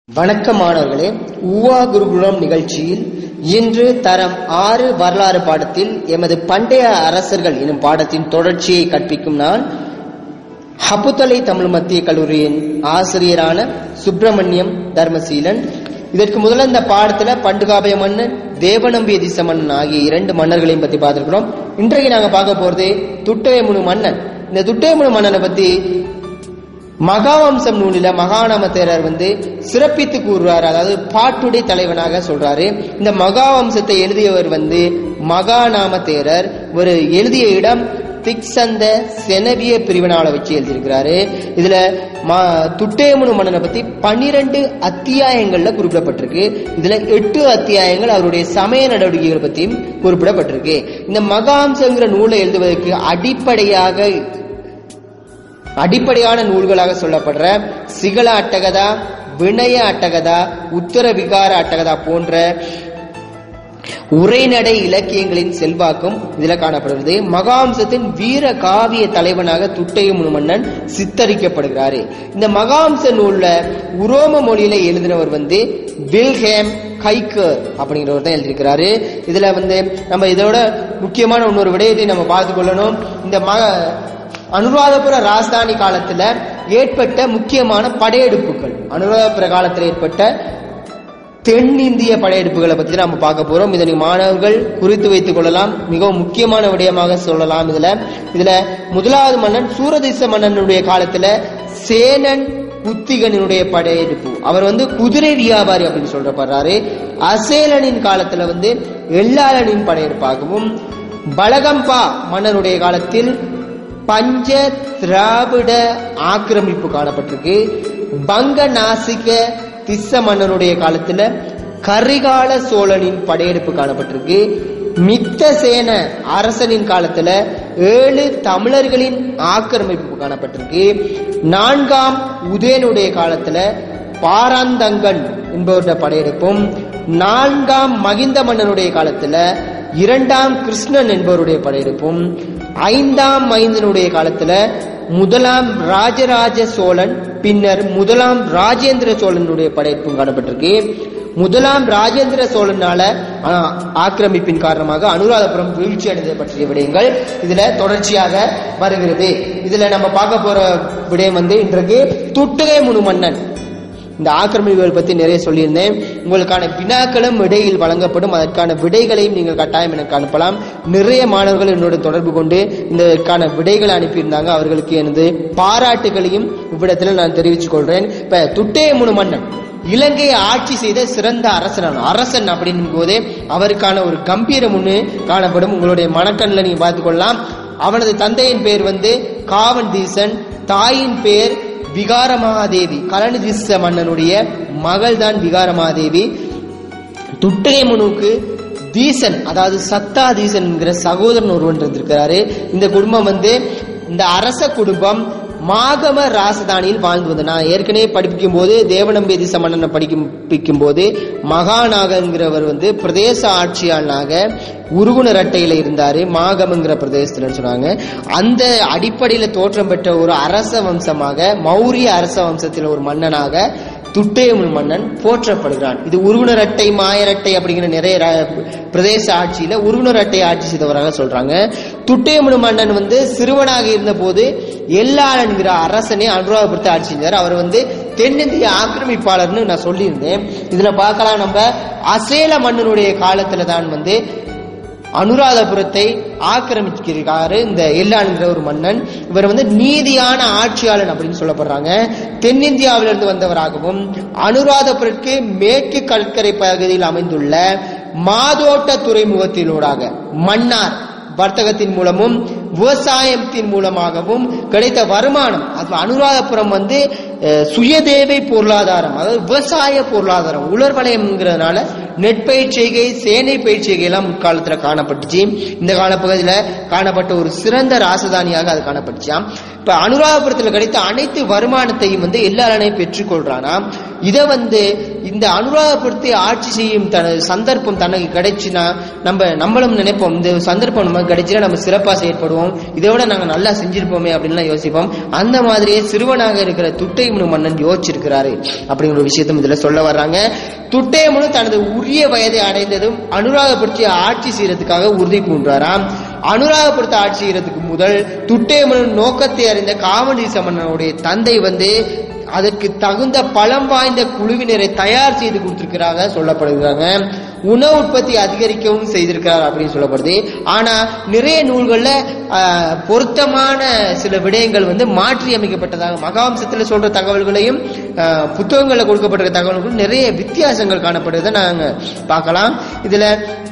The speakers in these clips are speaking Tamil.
வணக்கம் மாணவர்களே உவா குருகுலம் நிகழ்ச்சியில் இன்று தரம் ஆறு வரலாறு பாடத்தில் எமது பண்டைய அரசர்கள் எனும் பாடத்தின் தொடர்ச்சியை கற்பிக்கும் நான் ஹப்புத்தலை தமிழ் மத்திய கல்லூரியின் ஆசிரியரான சுப்பிரமணியம் தர்மசீலன் இதற்கு முதல்ல இந்த பாடத்துல பண்டுகாபய மன்னன் தேவநம்பிய திச மன்னன் ஆகிய இரண்டு மன்னர்களையும் பத்தி பார்த்திருக்கிறோம் இன்றைக்கு நாங்க பார்க்க போறது துட்டயமுனு மன்னன் இந்த துட்டயமுனு மன்னனை பத்தி மகாவம்சம் நூலில மகாநாம தேரர் வந்து சிறப்பித்து கூறுறாரு அதாவது பாட்டுடை தலைவனாக சொல்றாரு இந்த மகாவம்சத்தை எழுதியவர் வந்து மகாநாம தேரர் ஒரு எழுதிய இடம் திக்சந்த செனவிய பிரிவினால வச்சு எழுதியிருக்கிறாரு இதுல துட்டேமுனு மன்னனை பத்தி பன்னிரண்டு அத்தியாயங்கள்ல குறிப்பிடப்பட்டிருக்கு இதுல எட்டு அத்தியாயங்கள் அவருடைய சமய நடவடிக்கைகள் பத்தியும் குறிப்பிடப்பட்டிருக்கு இந்த மகாம்சங்கிற நூலை எழுதுவதற்கு அடிப்படையாக அடிப்படையான நூல்களாக சொல்லப்படுற சிகள அட்டகதா வினய அட்டகதா உத்தர விகார அட்டகதா போன்ற உரைநடை இலக்கியங்களின் செல்வாக்கும் இதுல காணப்படுகிறது மகாம்சத்தின் வீர காவிய தலைவனாக துட்டையமுனு மன்னன் சித்தரிக்கப்படுகிறாரு இந்த மகாம்ச நூல்ல உரோம மொழியில எழுதினவர் வந்து வில்ஹேம் கைக்கர் அப்படிங்கிறவர் தான் எழுதியிருக்கிறாரு இதுல வந்து நம்ம இதோட முக்கியமான இன்னொரு விடயத்தை நம்ம பார்த்து கொள்ளணும் இந்த மக அனுராதபுர ராஜதானி காலத்துல ஏற்பட்ட முக்கியமான படையெடுப்புகள் அனுராதபுர காலத்தில் ஏற்பட்ட தென்னிந்திய படையெடுப்புகளை பத்தி நம்ம பார்க்க போறோம் இதனை மாணவர்கள் குறித்து வைத்துக் கொள்ளலாம் மிகவும் முக்கியமான விடயமாக சொல்லலாம் இதுல இதுல முதலாவது மன்னன் சூரதேச மன்னனுடைய காலத்துல சேனன் குத்திகனுடைய படையெடுப்பு அவர் வந்து குதிரை வியாபாரி அப்படின்னு சொல்றப்படுறாரு அசேலனின் காலத்துல வந்து எள்ளாளனின் படையெடுப்பாகவும் பலகம்பா மன்னனுடைய காலத்தில் பஞ்ச திராவிட ஆக்கிரமிப்பு காணப்பட்டிருக்கு பங்க நாசிக திஸ்ஸ மன்னனுடைய காலத்துல கரிகால சோழனின் படையெடுப்பு காணப்பட்டிருக்கு மித்த சேன அரசனின் காலத்துல ஏழு தமிழர்களின் ஆக்கிரமிப்பு காணப்பட்டிருக்கு நான்காம் உதயனுடைய காலத்துல பாராந்தங்கன் என்பவருடைய படையெடுப்பும் நான்காம் மகிந்த மன்னனுடைய காலத்துல இரண்டாம் கிருஷ்ணன் என்பவருடைய படையெடுப்பும் ஐந்தாம் மைந்தனுடைய காலத்துல முதலாம் ராஜராஜ சோழன் பின்னர் முதலாம் ராஜேந்திர சோழனுடைய படையெடுப்பும் காணப்பட்டிருக்கு முதலாம் ராஜேந்திர சோழனால ஆக்கிரமிப்பின் காரணமாக அனுராதபுரம் வீழ்ச்சி அடைந்தது பற்றிய விடயங்கள் இதுல தொடர்ச்சியாக வருகிறது இதுல நம்ம பார்க்க போற விடயம் வந்து இன்றைக்கு துட்டுகை முனு மன்னன் இந்த ஆக்கிரமிப்புகள் பத்தி நிறைய சொல்லியிருந்தேன் உங்களுக்கான வினாக்களும் இடையில் வழங்கப்படும் அதற்கான விடைகளையும் நீங்கள் கட்டாயம் எனக்கு அனுப்பலாம் நிறைய மாணவர்கள் என்னோட தொடர்பு கொண்டு இதற்கான விடைகளை அனுப்பியிருந்தாங்க அவர்களுக்கு எனது பாராட்டுகளையும் இவ்விடத்தில் நான் தெரிவித்துக் கொள்றேன் இப்ப துட்டேமுனு மன்னன் இலங்கையை ஆட்சி செய்த சிறந்த அரசன் அரசன் அப்படின் போதே அவருக்கான ஒரு கம்பீரம் ஒன்று காணப்படும் உங்களுடைய மனக்கண்ணில் நீங்க பார்த்துக் கொள்ளலாம் அவனது தந்தையின் பேர் வந்து காவன் தீசன் தாயின் பேர் விகாரமாதேவி கலனிதிச மன்னனுடைய மகள் தான் விகாரமாதேவி துட்டகை முனுக்கு தீசன் அதாவது சத்தா தீசன் என்கிற சகோதரன் ஒருவன் இருந்திருக்கிறாரு இந்த குடும்பம் வந்து இந்த அரச குடும்பம் மாகம ராசதானியில் வாழ்ந்து வந்தது நான் ஏற்கனவே படிப்பிக்கும் போது தேவநம்பிய திச மன்னனை படிக்கும் போது மகாநாகங்கிறவர் வந்து பிரதேச ஆட்சியாளனாக உருகுணரட்டையில இருந்தாரு மாகமங்கிற பிரதேசத்துல சொன்னாங்க அந்த அடிப்படையில தோற்றம் பெற்ற ஒரு அரச வம்சமாக மௌரிய அரச வம்சத்தில் ஒரு மன்னனாக துட்டேமுல் மன்னன் போற்றப்படுகிறான் இது உருகுணரட்டை மாயரட்டை அப்படிங்கிற நிறைய பிரதேச ஆட்சியில உருகுணரட்டை ஆட்சி செய்தவராக சொல்றாங்க துட்டேமுனு மன்னன் வந்து சிறுவனாக இருந்த போது எல்லான்கிற அரசனே அனுராதபுரத்தை ஆட்சி செஞ்சார் அவர் வந்து தென்னிந்திய ஆக்கிரமிப்பாளர்னு நான் சொல்லியிருந்தேன் இதுல பார்க்கலாம் நம்ம அசேல மன்னனுடைய காலத்துல தான் வந்து அனுராதபுரத்தை ஆக்கிரமிக்கிறாரு இந்த எல்லான்கிற ஒரு மன்னன் இவர் வந்து நீதியான ஆட்சியாளன் அப்படின்னு சொல்லப்படுறாங்க தென்னிந்தியாவிலிருந்து வந்தவராகவும் அனுராதபுரத்துக்கு மேற்கு கடற்கரை பகுதியில் அமைந்துள்ள மாதோட்ட துறைமுகத்தினூடாக மன்னார் வர்த்தகத்தின் மூலமும் விவசாயத்தின் மூலமாகவும் கிடைத்த வருமானம் அது அனுராதபுரம் வந்து சுயதேவை பொருளாதாரம் அதாவது விவசாய பொருளாதாரம் உலர் வலயம்ங்கிறதுனால நெற்பயிர் செய்கை சேனை பயிர் செய்கை எல்லாம் முற்காலத்துல காணப்பட்டுச்சு இந்த காலப்பகுதியில காணப்பட்ட ஒரு சிறந்த ராசதானியாக அது காணப்பட்டுச்சாம் இப்ப அனுராதபுரத்துல கிடைத்த அனைத்து வருமானத்தையும் வந்து எல்லாரனே பெற்றுக்கொள்றானா இதை வந்து இந்த அனுராதபுரத்தை ஆட்சி செய்யும் தனது சந்தர்ப்பம் தனக்கு கிடைச்சுன்னா நம்ம நம்மளும் நினைப்போம் இந்த சந்தர்ப்பம் நமக்கு கிடைச்சுன்னா நம்ம சிறப்பா செயற்படுவோம் இதை விட நாங்க நல்லா செஞ்சிருப்போமே அப்படின்லாம் யோசிப்போம் அந்த மாதிரியே சிறுவனாக இருக்கிற துட்டைமுனு மன்னன் யோசிச்சிருக்கிறாரு அப்படிங்கிற ஒரு விஷயத்தும் இதுல சொல்ல வர்றாங்க துட்டையமுனு தனது உரிய வயதை அடைந்ததும் அனுராதபுரத்தை ஆட்சி செய்யறதுக்காக உறுதி பூண்டாராம் அனுராதபுரத்தை ஆட்சி செய்யறதுக்கு முதல் துட்டையமுனு நோக்கத்தை அறிந்த காவலீச மன்னனுடைய தந்தை வந்து அதற்கு தகுந்த பலம் வாய்ந்த குழுவினரை தயார் செய்து கொடுத்திருக்கிறாங்க சொல்லப்படுகிறாங்க உணவு உற்பத்தி அதிகரிக்கவும் செய்திருக்கிறார் அப்படின்னு சொல்லப்படுது ஆனா நிறைய நூல்கள்ல ஆஹ், பொருத்தமான சில விடயங்கள் வந்து மாற்றி அமைக்கப்பட்டதாக மகாவம்சத்துல சொல்ற தகவல்களையும் ஆஹ், புத்தகங்கள்ல கொடுக்கப்பட்டிருக்க தகவல்களும் நிறைய வித்தியாசங்கள் காணப்படுறதை நாங்க பார்க்கலாம் இதுல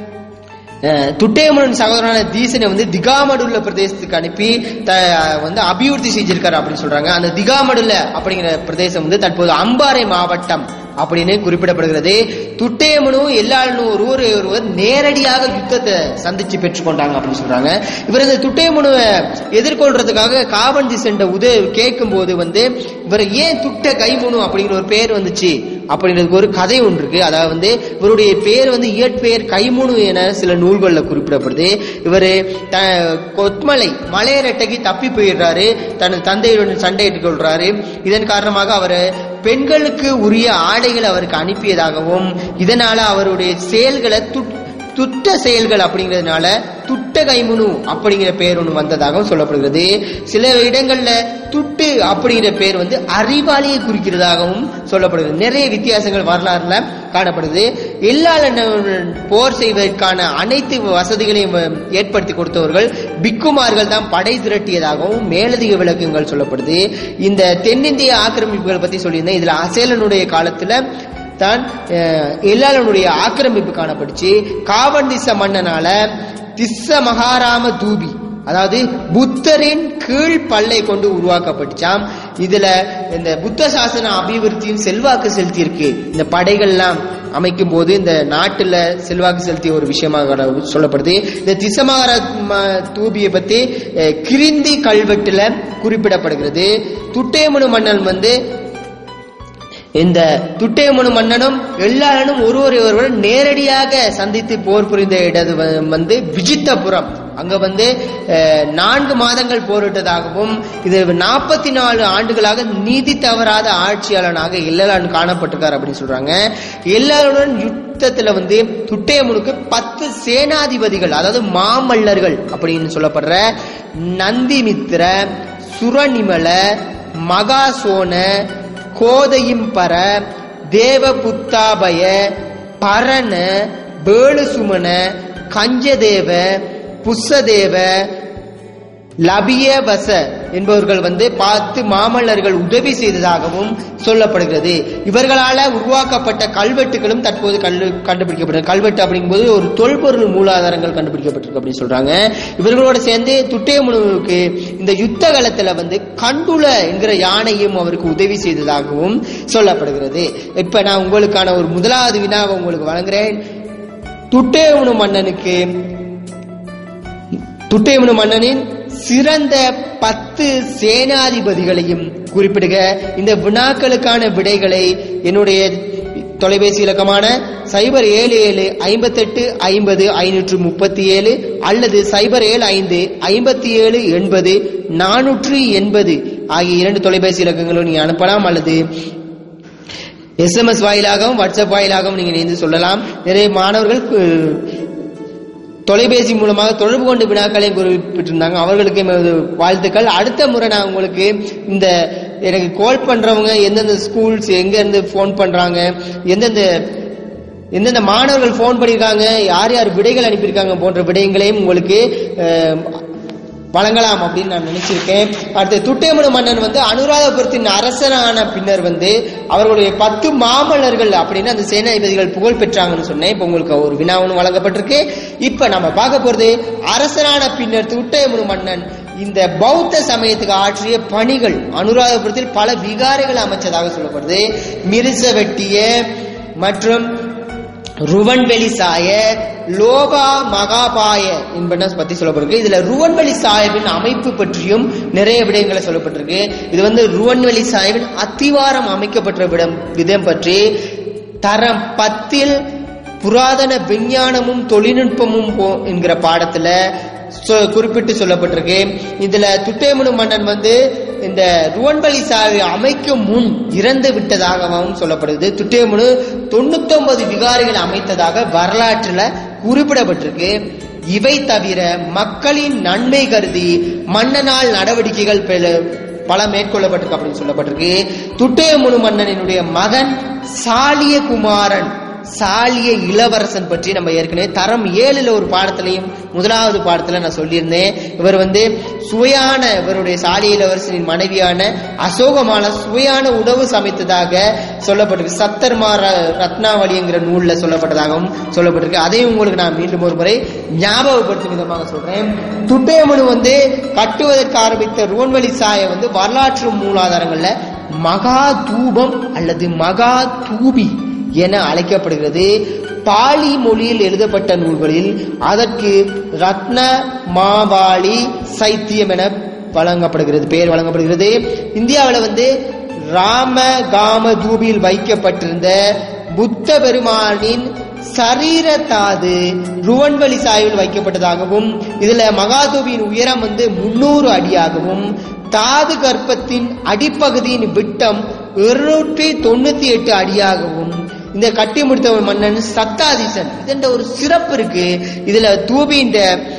அஹ், துட்டையமுனன் சகோதரனான தீசனை வந்து திகாமடுல்ல பிரதேசத்துக்கு அனுப்பி த வந்து அபிவிருத்தி செஞ்சிருக்காரு அப்படின்னு சொல்றாங்க அந்த திகாமடுல்ல அப்படிங்கிற பிரதேசம் வந்து தற்போது அம்பாறை மாவட்டம் அப்படின்னு குறிப்பிடப்படுகிறது துட்டையமனும் எல்லாரும் ஒருவர் ஒருவர் நேரடியாக யுத்தத்தை சந்திச்சு பெற்றுக்கொண்டாங்க அப்படின்னு சொல்றாங்க இவர் இந்த துட்டையமனுவை எதிர்கொள்றதுக்காக காவந்தி சென்ற உதவி கேட்கும் போது வந்து இவர் ஏன் துட்ட கைமுனு அப்படிங்கிற ஒரு பேர் வந்துச்சு அப்படின்றதுக்கு ஒரு கதை ஒன்று இருக்கு அதாவது வந்து இவருடைய பேர் வந்து இயற்பெயர் கைமுனு என சில நூல்களில் குறிப்பிடப்படுது இவர் த கொத்மலை மலையரட்டைக்கு தப்பி போயிடுறாரு தனது தந்தையுடன் சண்டையிட்டுக் கொள்றாரு இதன் காரணமாக அவர் பெண்களுக்கு உரிய ஆடைகளை அவருக்கு அனுப்பியதாகவும் இதனால அவருடைய செயல்களை துட்- துட்ட செயல்கள் அப்படிங்கிறதுனால துட்ட கைமுனு அப்படிங்கிற பேர் ஒன்று வந்ததாகவும் சொல்லப்படுகிறது சில இடங்கள்ல துட்டு அப்படிங்கிற பேர் வந்து அறிவாளியை குறிக்கிறதாகவும் சொல்லப்படுகிறது நிறைய வித்தியாசங்கள் வரலாறுல காணப்படுது எல்லா போர் செய்வதற்கான அனைத்து வசதிகளையும் ஏற்படுத்தி கொடுத்தவர்கள் பிக்குமார்கள் தான் படை திரட்டியதாகவும் மேலதிக விளக்கங்கள் சொல்லப்படுது இந்த தென்னிந்திய ஆக்கிரமிப்புகள் பத்தி சொல்லியிருந்தேன் இதுல அசேலனுடைய காலத்துல தான் அஹ், எல்லாளனுடைய ஆக்கிரமிப்பு காணப்படுச்சு காவண்டிச மன்னனால திஸ்ஸ மகாராம தூபி அதாவது புத்தரின் கீழ் பல்லை கொண்டு உருவாக்கப்பட்டுச்சாம் இதுல இந்த புத்த சாசன அபிவிருத்தியும் செல்வாக்கு செலுத்தியிருக்கு இந்த படைகள்லாம் அமைக்கும் போது இந்த நாட்டுல செல்வாக்கு செலுத்திய ஒரு விஷயமாக சொல்லப்படுது இந்த திசமகார ம- தூபியை பத்தி அஹ், கிரிந்தி கல்வெட்டுல குறிப்பிடப்படுகிறது துட்டையமுனு மன்னன் வந்து இந்த துட்டையமனு மன்னனும் எல்லாரனும் ஒருவரை ஒருவர் நேரடியாக சந்தித்து போர் புரிந்த இடது வ- வந்து விஜித்தபுரம் அங்க வந்து அஹ், நான்கு மாதங்கள் போரிட்டதாகவும் இது நாற்பத்தி நாலு ஆண்டுகளாக நீதி தவறாத ஆட்சியாளனாக எல்லாரும் காணப்பட்டிருக்கார் அப்படின்னு சொல்றாங்க எல்லாருடன் யுத்தத்துல வந்து துட்டையமுனுக்கு பத்து சேனாதிபதிகள் அதாவது மாமல்லர்கள் அப்படின்னு சொல்லப்படுற நந்திமித்திர சுரநிமல மகாசோன கோதையிம்பர தேவபுத்தாபய பரண பேளுசுமன கஞ்சதேவ புஸ்ஸதேவ லபியவச என்பவர்கள் வந்து பார்த்து மாமல்லர்கள் உதவி செய்ததாகவும் சொல்லப்படுகிறது இவர்களால உருவாக்கப்பட்ட கல்வெட்டுகளும் தற்போது கண்டு கண்டுபிடிக்கப்பட்டது கல்வெட்டு அப்படிங்கும்போது ஒரு தொல்பொருள் மூலாதாரங்கள் கண்டுபிடிக்கப்பட்டிருக்கு அப்படின்னு சொல்றாங்க இவர்களோட சேர்ந்து துட்டையமுனுவுக்கு இந்த யுத்த காலத்துல வந்து கண்டுல என்கிற யானையும் அவருக்கு உதவி செய்ததாகவும் சொல்லப்படுகிறது இப்ப நான் உங்களுக்கான ஒரு முதலாவது வினாவை உங்களுக்கு வழங்குறேன் துட்டையமுனு மன்னனுக்கு துட்டையமுனு மன்னனின் சிறந்த பத்து சேனாதிபதிகளையும் குறிப்பிடுக இந்த வினாக்களுக்கான விடைகளை என்னுடைய தொலைபேசி இலக்கமான சைபர் ஏழு ஏழு ஐம்பத்தெட்டு ஐம்பது ஐநூற்று முப்பத்தி ஏழு அல்லது சைபர் ஏழு ஐந்து ஐம்பத்தி ஏழு எண்பது நானூற்று எண்பது ஆகிய இரண்டு தொலைபேசி இலக்கங்களும் நீங்க அனுப்பலாம் அல்லது எஸ்எம்எஸ் வாயிலாகவும் வாட்ஸ்அப் வாயிலாகவும் நீங்க இணைந்து சொல்லலாம் நிறைய மாணவர்கள் அஹ், தொலைபேசி மூலமாக தொடர்பு கொண்டு வினாக்களை குறிப்பிட்டிருந்தாங்க அவர்களுக்கு எமது வாழ்த்துக்கள் அடுத்த முறை நான் உங்களுக்கு இந்த எனக்கு கால் பண்றவங்க எந்தெந்த ஸ்கூல்ஸ் எங்க இருந்து ஃபோன் பண்றாங்க எந்தெந்த எந்தெந்த மாணவர்கள் ஃபோன் பண்ணியிருக்காங்க யார் யார் விடைகள் அனுப்பியிருக்காங்க போன்ற விடயங்களையும் உங்களுக்கு அஹ், வழங்கலாம் அப்படின்னு நான் நினைச்சிருக்கேன் அடுத்து துட்டையமனு மன்னன் வந்து அனுராதபுரத்தின் அரசனான பின்னர் வந்து அவர்களுடைய பத்து மாமல்லர்கள் அப்படின்னு அந்த சேனாதிபதிகள் புகழ் பெற்றாங்கன்னு சொன்னேன் இப்போ உங்களுக்கு ஒரு வினா ஒன்று வழங்கப்பட்டிருக்கு இப்ப நம்ம பார்க்க போறது அரசனான பின்னர் துட்டையமனு மன்னன் இந்த பௌத்த சமயத்துக்கு ஆற்றிய பணிகள் அனுராதபுரத்தில் பல விகாரைகள் அமைச்சதாக சொல்லப்படுது மிருச வெட்டிய மற்றும் ருவன்வெளி சாய லோகா மகாபாய என்பன பத்தி சொல்லப்பட்டிருக்கு இதுல ருவன்வெளி சாஹிபின் அமைப்பு பற்றியும் நிறைய விடயங்களை சொல்லப்பட்டிருக்கு இது வந்து ருவன்வெளி சாஹிபின் அத்திவாரம் அமைக்கப்பட்ட விடம் விதம் பற்றி தரம் பத்தில் புராதன விஞ்ஞானமும் தொழில்நுட்பமும் போ- என்கிற பாடத்துல சொ- குறிப்பிட்டு சொல்லப்பட்டிருக்கு இதுல துட்டேமுனு மன்னன் வந்து இந்த ருவன்பலி சாவை அமைக்கும் முன் இறந்து விட்டதாகவும் சொல்லப்படுது துட்டேமுனு தொண்ணூத்தொன்பது விகாரிகள் அமைத்ததாக வரலாற்றுல குறிப்பிடப்பட்டிருக்கு இவை தவிர மக்களின் நன்மை கருதி மன்னனால் நடவடிக்கைகள் பெல- பல மேற்கொள்ளப்பட்டிருக்கு அப்படின்னு சொல்லப்பட்டிருக்கு துட்டேமுனு மன்னனினுடைய மகன் சாலிய குமாரன் சாலிய இளவரசன் பற்றி நம்ம ஏற்கனவே தரம் ஏழுல ஒரு பாடத்திலையும் முதலாவது பாடத்துல நான் சொல்லியிருந்தேன் இவர் வந்து சுவையான இவருடைய சாலிய இளவரசனின் மனைவியான அசோகமான சுவையான உணவு சமைத்ததாக சொல்லப்பட்டிருக்கு சத்தர்மார ரத்னாவளிங்கிற நூல்ல சொல்லப்பட்டதாகவும் சொல்லப்பட்டிருக்கு அதையும் உங்களுக்கு நான் மீண்டும் ஒரு முறை ஞாபகப்படுத்தும் விதமாக சொல்றேன் துட்டேமனு வந்து கட்டுவதற்கு ஆரம்பித்த ருவன்வழி சாயை வந்து வரலாற்று மூலாதாரங்கள்ல மகா தூபம் அல்லது மகா தூபி என அழைக்கப்படுகிறது பாலி மொழியில் எழுதப்பட்ட நூல்களில் அதற்கு ரத்ன மாவாளி சைத்தியம் என வழங்கப்படுகிறது பெயர் வழங்கப்படுகிறது இந்தியாவில் வந்து ராம காம தூபியில் வைக்கப்பட்டிருந்த புத்த பெருமானின் சரீர தாது ருவன்வழி சாய்வில் வைக்கப்பட்டதாகவும் இதுல மகாதூபியின் உயரம் வந்து முன்னூறு அடியாகவும் தாது கர்ப்பத்தின் அடிப்பகுதியின் விட்டம் இருநூற்றி தொண்ணூத்தி எட்டு அடியாகவும் இந்த கட்டி முடித்த ஒரு மன்னன் சத்தாதிசன் இதென்ற ஒரு சிறப்பு இருக்கு இதுல தூபின்ற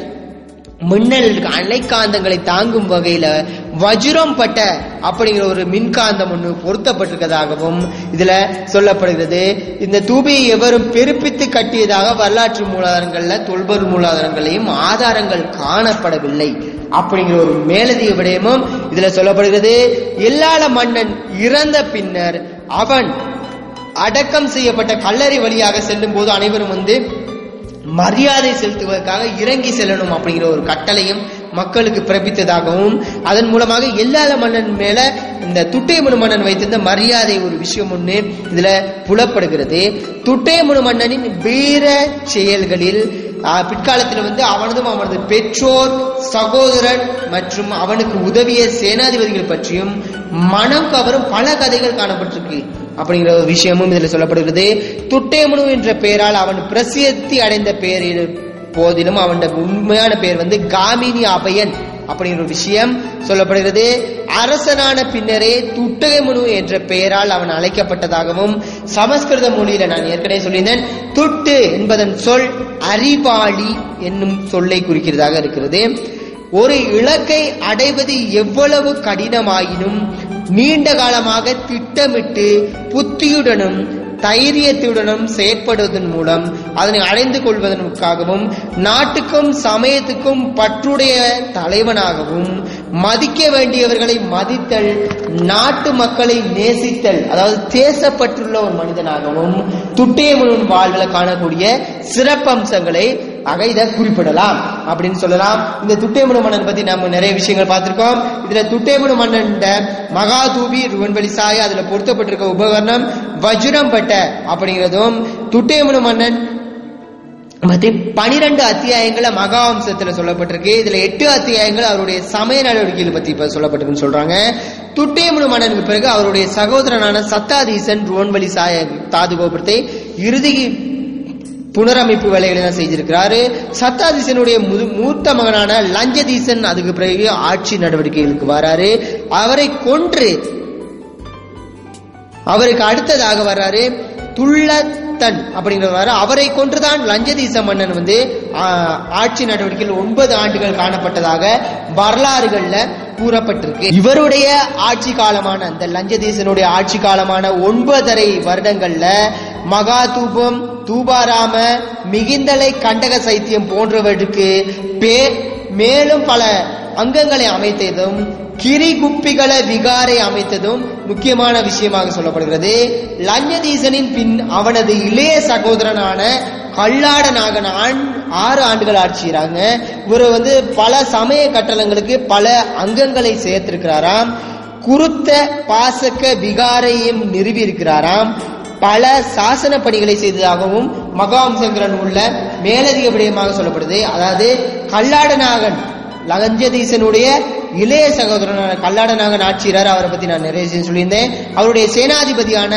மின்னல் அலைக்காந்தங்களை தாங்கும் வகையில வஜ்ரம் பட்ட அப்படிங்கிற ஒரு மின்காந்தம் ஒன்று பொருத்தப்பட்டிருக்கதாகவும் இதுல சொல்லப்படுகிறது இந்த தூபியை எவரும் பெருப்பித்து கட்டியதாக வரலாற்று மூலாதாரங்கள்ல தொல்பொருள் மூலாதாரங்களையும் ஆதாரங்கள் காணப்படவில்லை அப்படிங்கிற ஒரு மேலதிக விடயமும் இதுல சொல்லப்படுகிறது எல்லாள மன்னன் இறந்த பின்னர் அவன் அடக்கம் செய்யப்பட்ட கல்லறை வழியாக செல்லும் போது அனைவரும் வந்து மரியாதை செலுத்துவதற்காக இறங்கி செல்லணும் அப்படிங்கிற ஒரு கட்டளையும் மக்களுக்கு பிறப்பித்ததாகவும் அதன் மூலமாக எல்லாத மன்னன் மேல இந்த துட்டையமுனு மன்னன் வைத்திருந்த மரியாதை ஒரு விஷயம் ஒண்ணு இதுல புலப்படுகிறது துட்டையமுனு மன்னனின் வீர செயல்களில் ஆஹ், பிற்காலத்தில் வந்து அவனதும் அவனது பெற்றோர் சகோதரன் மற்றும் அவனுக்கு உதவிய சேனாதிபதிகள் பற்றியும் மனம் கவரும் பல கதைகள் காணப்பட்டிருக்கு அப்படிங்கிற ஒரு விஷயமும் இதுல சொல்லப்படுகிறது துட்டேமுனு என்ற பெயரால் அவன் பிரசித்தி அடைந்த பெயரில் போதிலும் அவன் உண்மையான பெயர் வந்து காமினி அபயன் அப்படிங்கிற ஒரு விஷயம் சொல்லப்படுகிறது அரசனான பின்னரே துட்டகமுனு என்ற பெயரால் அவன் அழைக்கப்பட்டதாகவும் சமஸ்கிருத மொழியில நான் ஏற்கனவே சொல்லியிருந்தேன் துட்டு என்பதன் சொல் அறிவாளி என்னும் சொல்லை குறிக்கிறதாக இருக்கிறது ஒரு இலக்கை அடைவது எவ்வளவு கடினமாயினும் நீண்ட காலமாக திட்டமிட்டு புத்தியுடனும் தைரியத்துடனும் செயற்படுவதன் மூலம் அதனை அடைந்து கொள்வதற்காகவும் நாட்டுக்கும் சமயத்துக்கும் பற்றுடைய தலைவனாகவும் மதிக்க வேண்டியவர்களை மதித்தல் நாட்டு மக்களை நேசித்தல் அதாவது தேசப்பற்றுள்ள ஒரு மனிதனாகவும் துட்டையமுன் வாழ்வில் காணக்கூடிய சிறப்பம்சங்களை ஆக இதை குறிப்பிடலாம் அப்படின்னு சொல்லலாம் இந்த துட்டையமுனு மன்னன் பத்தி நம்ம நிறைய விஷயங்கள் பார்த்திருக்கோம் இதுல துட்டையமுனு மன்னன் மகாதூபி ருவன்வெளி சாய அதுல பொருத்தப்பட்டிருக்க உபகரணம் வஜ்ரம் பட்ட அப்படிங்கிறதும் துட்டையமுனு மன்னன் பத்தி பனிரெண்டு அத்தியாயங்கள மகாவம்சத்துல சொல்லப்பட்டிருக்கு இதுல எட்டு அத்தியாயங்கள் அவருடைய சமய நடவடிக்கைகள் பத்தி இப்ப சொல்லப்பட்டிருக்குன்னு சொல்றாங்க துட்டையமுனு மன்னனுக்கு பிறகு அவருடைய சகோதரனான சத்தாதீசன் ருவன்வழி சாய தாது கோபுரத்தை இறுதி புனரமைப்பு வேலைகளை தான் செஞ்சிருக்கிறாரு சத்தாதீசனுடைய முது- மூத்த மகனான லஞ்சதீசன் அதுக்கு பிறகு ஆட்சி நடவடிக்கைகளுக்கு வராரு அவரை கொன்று அவருக்கு அடுத்ததாக வர்றாரு துள்ளத்தன் அப்படிங்கிறவர் அவரை கொன்றுதான் லஞ்சதீச மன்னன் வந்து ஆ, ஆட்சி நடவடிக்கையில் ஒன்பது ஆண்டுகள் காணப்பட்டதாக வரலாறுகள்ல கூறப்பட்டிருக்கு இவருடைய ஆட்சி காலமான அந்த லஞ்சதீசனுடைய ஆட்சி காலமான ஒன்பதரை வருடங்கள்ல மகா தூபம் தூபாராம மிகிந்தலை கண்டக சைத்தியம் போன்றவற்றுக்கு பேர் மேலும் பல அங்கங்களை அமைத்ததும் கிரிகுப்பிகள விகாரை அமைத்ததும் முக்கியமான விஷயமாக சொல்லப்படுகிறது லஞ்சதீசனின் பின் அவனது இளைய சகோதரனான கல்லாட நாகன் ஆண்- ஆறு ஆண்டுகள் ஆட்சிறாங்க இவர் வந்து பல சமய கட்டளங்களுக்கு பல அங்கங்களை சேர்த்திருக்கிறாராம் குருத்த பாசக்க விகாரையும் நிறுவி இருக்கிறாராம் பல சாசன பணிகளை செய்ததாகவும் மகாவம்சங்கிற நூல்ல மேலதிக விடயமாக சொல்லப்படுது அதாவது கல்லாடநாகன் லகஞ்சதீசனுடைய இளைய சகோதரனான கல்லாடநாகன் ஆட்சியர் அவரை பத்தி நான் நிறைய விஷயம் சொல்லியிருந்தேன் அவருடைய சேனாதிபதியான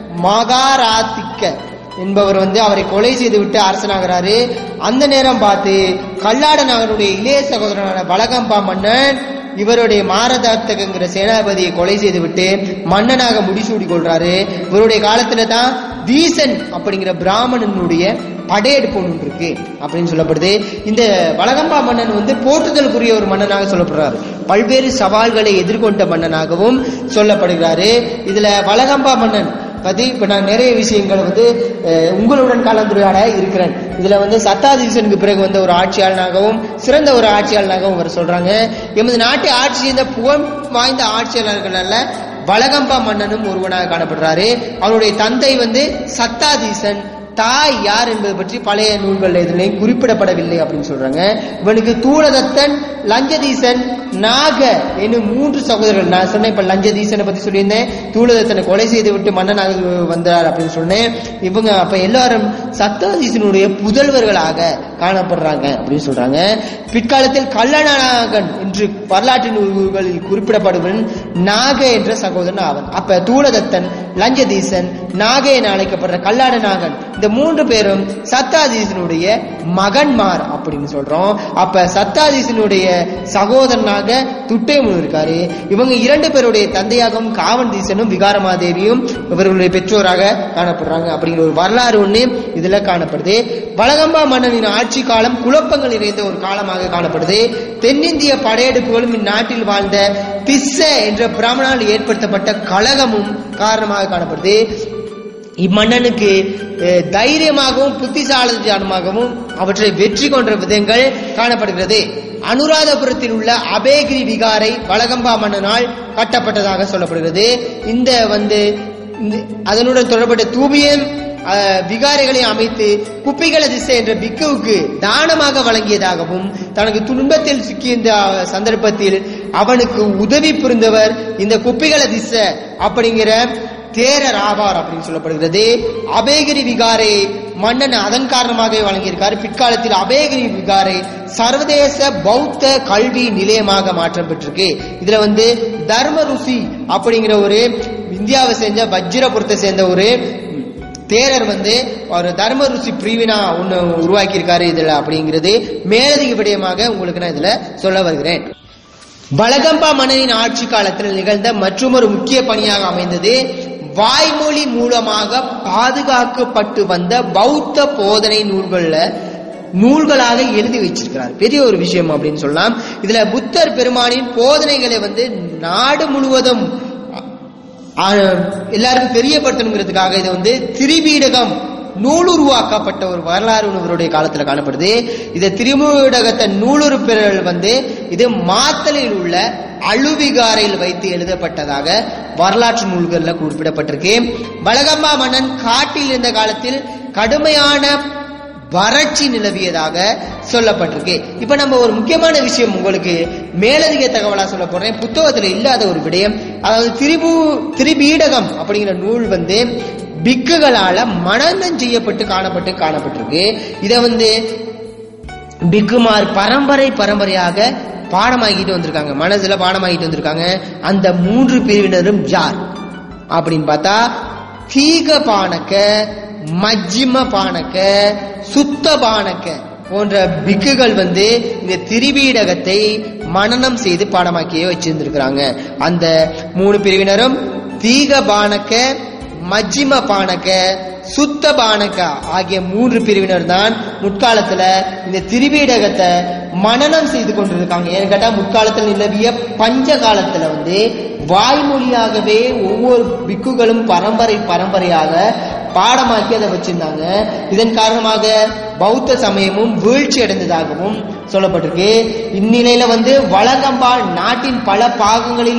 மகாராதிக்க என்பவர் வந்து அவரை கொலை செய்துவிட்டு அரசனாகிறாரு அந்த நேரம் பார்த்து கல்லாடநாகனுடைய இளைய சகோதரனான பலகம்பா மன்னன் இவருடைய மாரதார்த்தகங்கிற சேனாபதியை கொலை செய்துவிட்டு மன்னனாக முடிசூடி கொள்றாரு இவருடைய காலத்துல தான் தீசன் அப்படிங்கிற பிராமணனுடைய படையெடுப்பு ஒன்று இருக்கு அப்படின்னு சொல்லப்படுது இந்த வலகம்பா மன்னன் வந்து போற்றுதலுக்குரிய ஒரு மன்னனாக சொல்லப்படுறாரு பல்வேறு சவால்களை எதிர்கொண்ட மன்னனாகவும் சொல்லப்படுகிறாரு இதுல வலகம்பா மன்னன் பத்தி இப்ப நான் நிறைய விஷயங்கள் வந்து அஹ், உங்களுடன் கலந்துரையாட இருக்கிறேன் இதுல வந்து சத்தாதீசனுக்கு பிறகு வந்த ஒரு ஆட்சியாளனாகவும் சிறந்த ஒரு ஆட்சியாளனாகவும் அவர் சொல்றாங்க எமது நாட்டை ஆட்சி செய்த புகழ் வாய்ந்த ஆட்சியாளர்கள்ல வலகம்பா மன்னனும் ஒருவனாக காணப்படுறாரு அவருடைய தந்தை வந்து சத்தாதீசன் தாய் யார் என்பது பற்றி பழைய நூல்கள் எதுலையும் குறிப்பிடப்படவில்லை அப்படின்னு சொல்றாங்க இவனுக்கு தூளதத்தன் லஞ்சதீசன் நாக என்னும் மூன்று சகோதரர்கள் நான் சொன்னேன் இப்ப லஞ்சதீசனை பத்தி சொல்லியிருந்தேன் தூளதத்தனை கொலை செய்து விட்டு மன்னனாக வந்தார் அப்படின்னு சொன்னேன் இவங்க அப்ப எல்லாரும் சத்தாதீசனுடைய புதல்வர்களாக காணப்படுறாங்க அப்படின்னு சொல்றாங்க பிற்காலத்தில் கல்லநாகன் என்று வரலாற்று நூல்களில் குறிப்பிடப்படுவன் நாக என்ற சகோதரன் ஆவன் அப்ப தூளதத்தன் லஞ்சதீசன் நாக என அழைக்கப்படுற கல்லாட நாகன் இந்த மூன்று பேரும் சத்தாதீசனுடைய மகன்மார் அப்படின்னு சொல்றோம் அப்ப சத்தாதீசனுடைய சகோதரனாக துட்டைமுன் இருக்காரு இவங்க இரண்டு பேருடைய தந்தையாகவும் காவன் தீசனும் விகாரமாதேவியும் இவர்களுடைய பெற்றோராக காணப்படுறாங்க அப்படிங்கிற ஒரு வரலாறு ஒண்ணு இதுல காணப்படுது வலகம்பா மன்னனின் ஆட்சி காலம் குழப்பங்கள் நிறைந்த ஒரு காலமாக காணப்படுது தென்னிந்திய படையெடுப்புகளும் இந்நாட்டில் வாழ்ந்த திஸ்ஸ என்ற பிராமணால் ஏற்படுத்தப்பட்ட கழகமும் காரணமாக காணப்படுது இம்மன்னனுக்கு அஹ், தைரியமாகவும் புத்திசாலித்தனமாகவும் அவற்றை வெற்றி கொண்ட விதங்கள் காணப்படுகிறது அனுராதபுரத்தில் உள்ள அபேகிரி விகாரை வலகம்பா மன்னனால் கட்டப்பட்டதாக சொல்லப்படுகிறது இந்த வந்து இந்த- அதனுடன் தொடர்பட்ட தூபியன் அஹ், விகாரைகளை அமைத்து குப்பிகள திசை என்ற பிக்குவுக்கு தானமாக வழங்கியதாகவும் தனக்கு துன்பத்தில் சிக்கிய இந்த அஹ், சந்தர்ப்பத்தில் அவனுக்கு உதவி புரிந்தவர் இந்த குப்பிகள திசை அப்படிங்கிற தேரர் ஆவார் அப்படின்னு சொல்லப்படுகிறது அபேகிரி விகாரை மன்னன் அதன் காரணமாக வழங்கியிருக்காரு பிற்காலத்தில் அபேகிரி விகாரை சர்வதேச பௌத்த கல்வி நிலையமாக மாற்றம் பெற்றிருக்கு இதுல வந்து தர்ம ருசி அப்படிங்கிற ஒரு இந்தியாவை சேர்ந்த வஜ்ரபுரத்தை சேர்ந்த ஒரு தேரர் வந்து ஒரு தர்ம ருசி பிரிவினா ஒண்ணு உருவாக்கி இருக்காரு இதுல அப்படிங்கிறது மேலதிக விடயமாக உங்களுக்கு நான் இதுல சொல்ல வருகிறேன் பலகம்பா மன்னனின் ஆட்சி காலத்தில் நிகழ்ந்த மற்றொரு முக்கிய பணியாக அமைந்தது வாய்மொழி மூலமாக பாதுகாக்கப்பட்டு வந்த பௌத்த போதனை நூல்கள்ல நூல்களாக எழுதி வச்சிருக்கிறார் பெரிய ஒரு விஷயம் அப்படின்னு சொல்லலாம் இதுல புத்தர் பெருமானின் போதனைகளை வந்து நாடு முழுவதும் ஆ, எல்லாருக்கும் தெரியப்படுத்தணுங்கிறதுக்காக இது வந்து திரிபீடகம் நூல் உருவாக்கப்பட்ட ஒரு வரலாறு ஒண்ணு இவருடைய காலத்துல காணப்படுது இந்த திரிபீடகத்தை நூலுறுப்பினர்கள் வந்து இது மாத்தலில் உள்ள அழுவிகாரையில் வைத்து எழுதப்பட்டதாக வரலாற்று நூல்கள்ல குறிப்பிடப்பட்டிருக்கு பலகம்பா மன்னன் காட்டில் இருந்த காலத்தில் கடுமையான வறட்சி நிலவியதாக சொல்லப்பட்டிருக்கு இப்ப நம்ம ஒரு முக்கியமான விஷயம் உங்களுக்கு மேலதிக தகவலா சொல்ல போறேன் புத்தகத்துல இல்லாத ஒரு விடயம் அதாவது திரிபு திரிபீடகம் அப்படிங்கிற நூல் வந்து பிக்குகளால மனநம் செய்யப்பட்டு காணப்பட்டு காணப்பட்டிருக்கு இத வந்து பிக்குமார் பரம்பரை பரம்பரையாக பாடமாக்கிட்டு வந்திருக்காங்க மனசுல பாடமாக்கிட்டு வந்திருக்காங்க அந்த மூன்று பிரிவினரும் யார் அப்படின்னு பார்த்தா தீக பானக்க மஜ்ஜிம பானக்க சுத்த பானக்க போன்ற பிக்குகள் வந்து இந்த திரிபீடகத்தை மனனம் செய்து பாடமாக்கியே வச்சிருந்திருக்கிறாங்க அந்த மூணு பிரிவினரும் தீக பானக்க மஜ்ஜிம பானக்க சுத்த பானக்க ஆகிய மூன்று பிரிவினர் தான் முற்காலத்துல இந்த திரிபீடகத்தை மனனம் செய்து கொண்டிருக்காங்க ஏன்னு கேட்டா முற்காலத்தில் நிலவிய பஞ்ச காலத்துல வந்து வாய்மொழியாகவே ஒவ்வொரு பிக்குகளும் பரம்பரை பரம்பரையாக பாடமாக்கி அதை வச்சிருந்தாங்க இதன் காரணமாக பௌத்த சமயமும் வீழ்ச்சி அடைந்ததாகவும் சொல்லப்பட்டிருக்கு இந்நிலையில வந்து வளகம்பால் நாட்டின் பல பாகங்களிலும்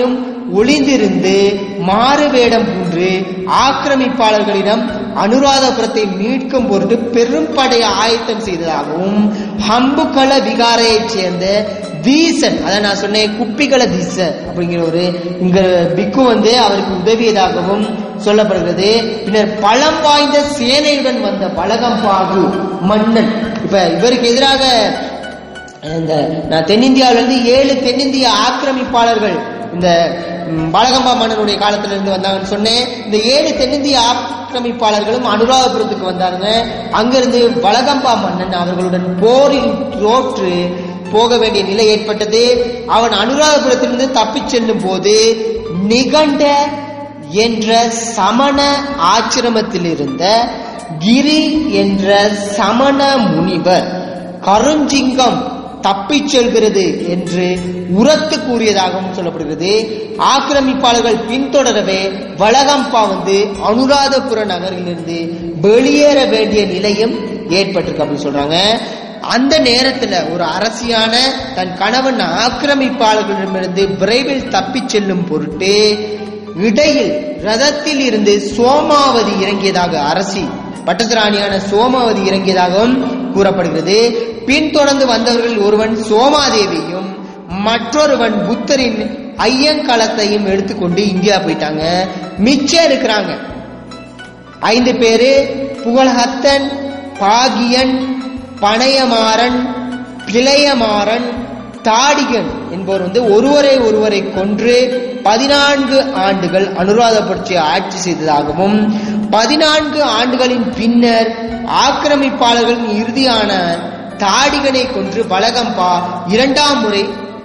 ஒளிந்திருந்து மாறு வேடம் பூண்டு ஆக்கிரமிப்பாளர்களிடம் அனுராதபுரத்தை மீட்கும் பொருட்டு பெரும் படை ஆயத்தம் செய்ததாகவும் ஹம்புக்கள விகாரையைச் சேர்ந்த தீசன் அதான் நான் சொன்னேன் குப்பிகள தீச அப்படிங்கிற ஒரு இங்க பிக்கு வந்து அவருக்கு உதவியதாகவும் சொல்லப்படுகிறது பின்னர் பழம் வாய்ந்த சேனையுடன் வந்த பலகம்பாகு மன்னன் இப்ப இவருக்கு எதிராக இந்த நான் தென்னிந்தியாவில இருந்து ஏழு தென்னிந்திய ஆக்கிரமிப்பாளர்கள் இந்த ம், பாலகம்பா மன்னனுடைய காலத்துல இருந்து வந்தாங்கன்னு சொன்னேன் இந்த ஏழு தென்னிந்திய ஆக்கிரமிப்பாளர்களும் அனுராதபுரத்துக்கு வந்தாங்க அங்கிருந்து பலகம்பா மன்னன் அவர்களுடன் போரில் தோற்று போக வேண்டிய நிலை ஏற்பட்டது அவன் அனுராதபுரத்திலிருந்து தப்பிச் செல்லும் போது நிகண்ட என்ற சமண ஆச்சிரமத்தில் இருந்த கிரி என்ற சமண முனிவர் கருஞ்சிங்கம் தப்பிச் செல்கிறது என்று உரத்து கூறியதாகவும் சொல்லப்படுகிறது ஆக்கிரமிப்பாளர்கள் பின்தொடரவே வளகம்பா வந்து அனுராதபுர நகரிலிருந்து வெளியேற வேண்டிய நிலையும் ஏற்பட்டிருக்கு அப்படின்னு சொல்றாங்க அந்த நேரத்துல ஒரு அரசியான தன் கணவன் ஆக்கிரமிப்பாளர்களிடமிருந்து விரைவில் தப்பிச் செல்லும் பொருட்டு இடையில் ரதத்தில் இருந்து சோமாவதி இறங்கியதாக அரசி பட்டத்திராணியான சோமாவதி இறங்கியதாகவும் கூறப்படுகிறது பின்தொடர்ந்து வந்தவர்கள் ஒருவன் சோமாதேவியும் மற்றொருவன் புத்தரின் ஐயங்கலத்தையும் எடுத்துக்கொண்டு இந்தியா போயிட்டாங்க மிச்சம் இருக்கிறாங்க ஐந்து பேரு புகழஹத்தன் பாகியன் பனையமாறன் பிளையமாறன் தாடிகன் என்பவர் வந்து ஒருவரை ஒருவரை கொன்று பதினான்கு ஆண்டுகள் அனுராதபுரட்சியை ஆட்சி செய்ததாகவும் பதினான்கு ஆண்டுகளின் பின்னர் ஆக்கிரமிப்பாளர்களின் இறுதியான தாடிகனை கொன்று வலகம்பா இரண்டாம் முறை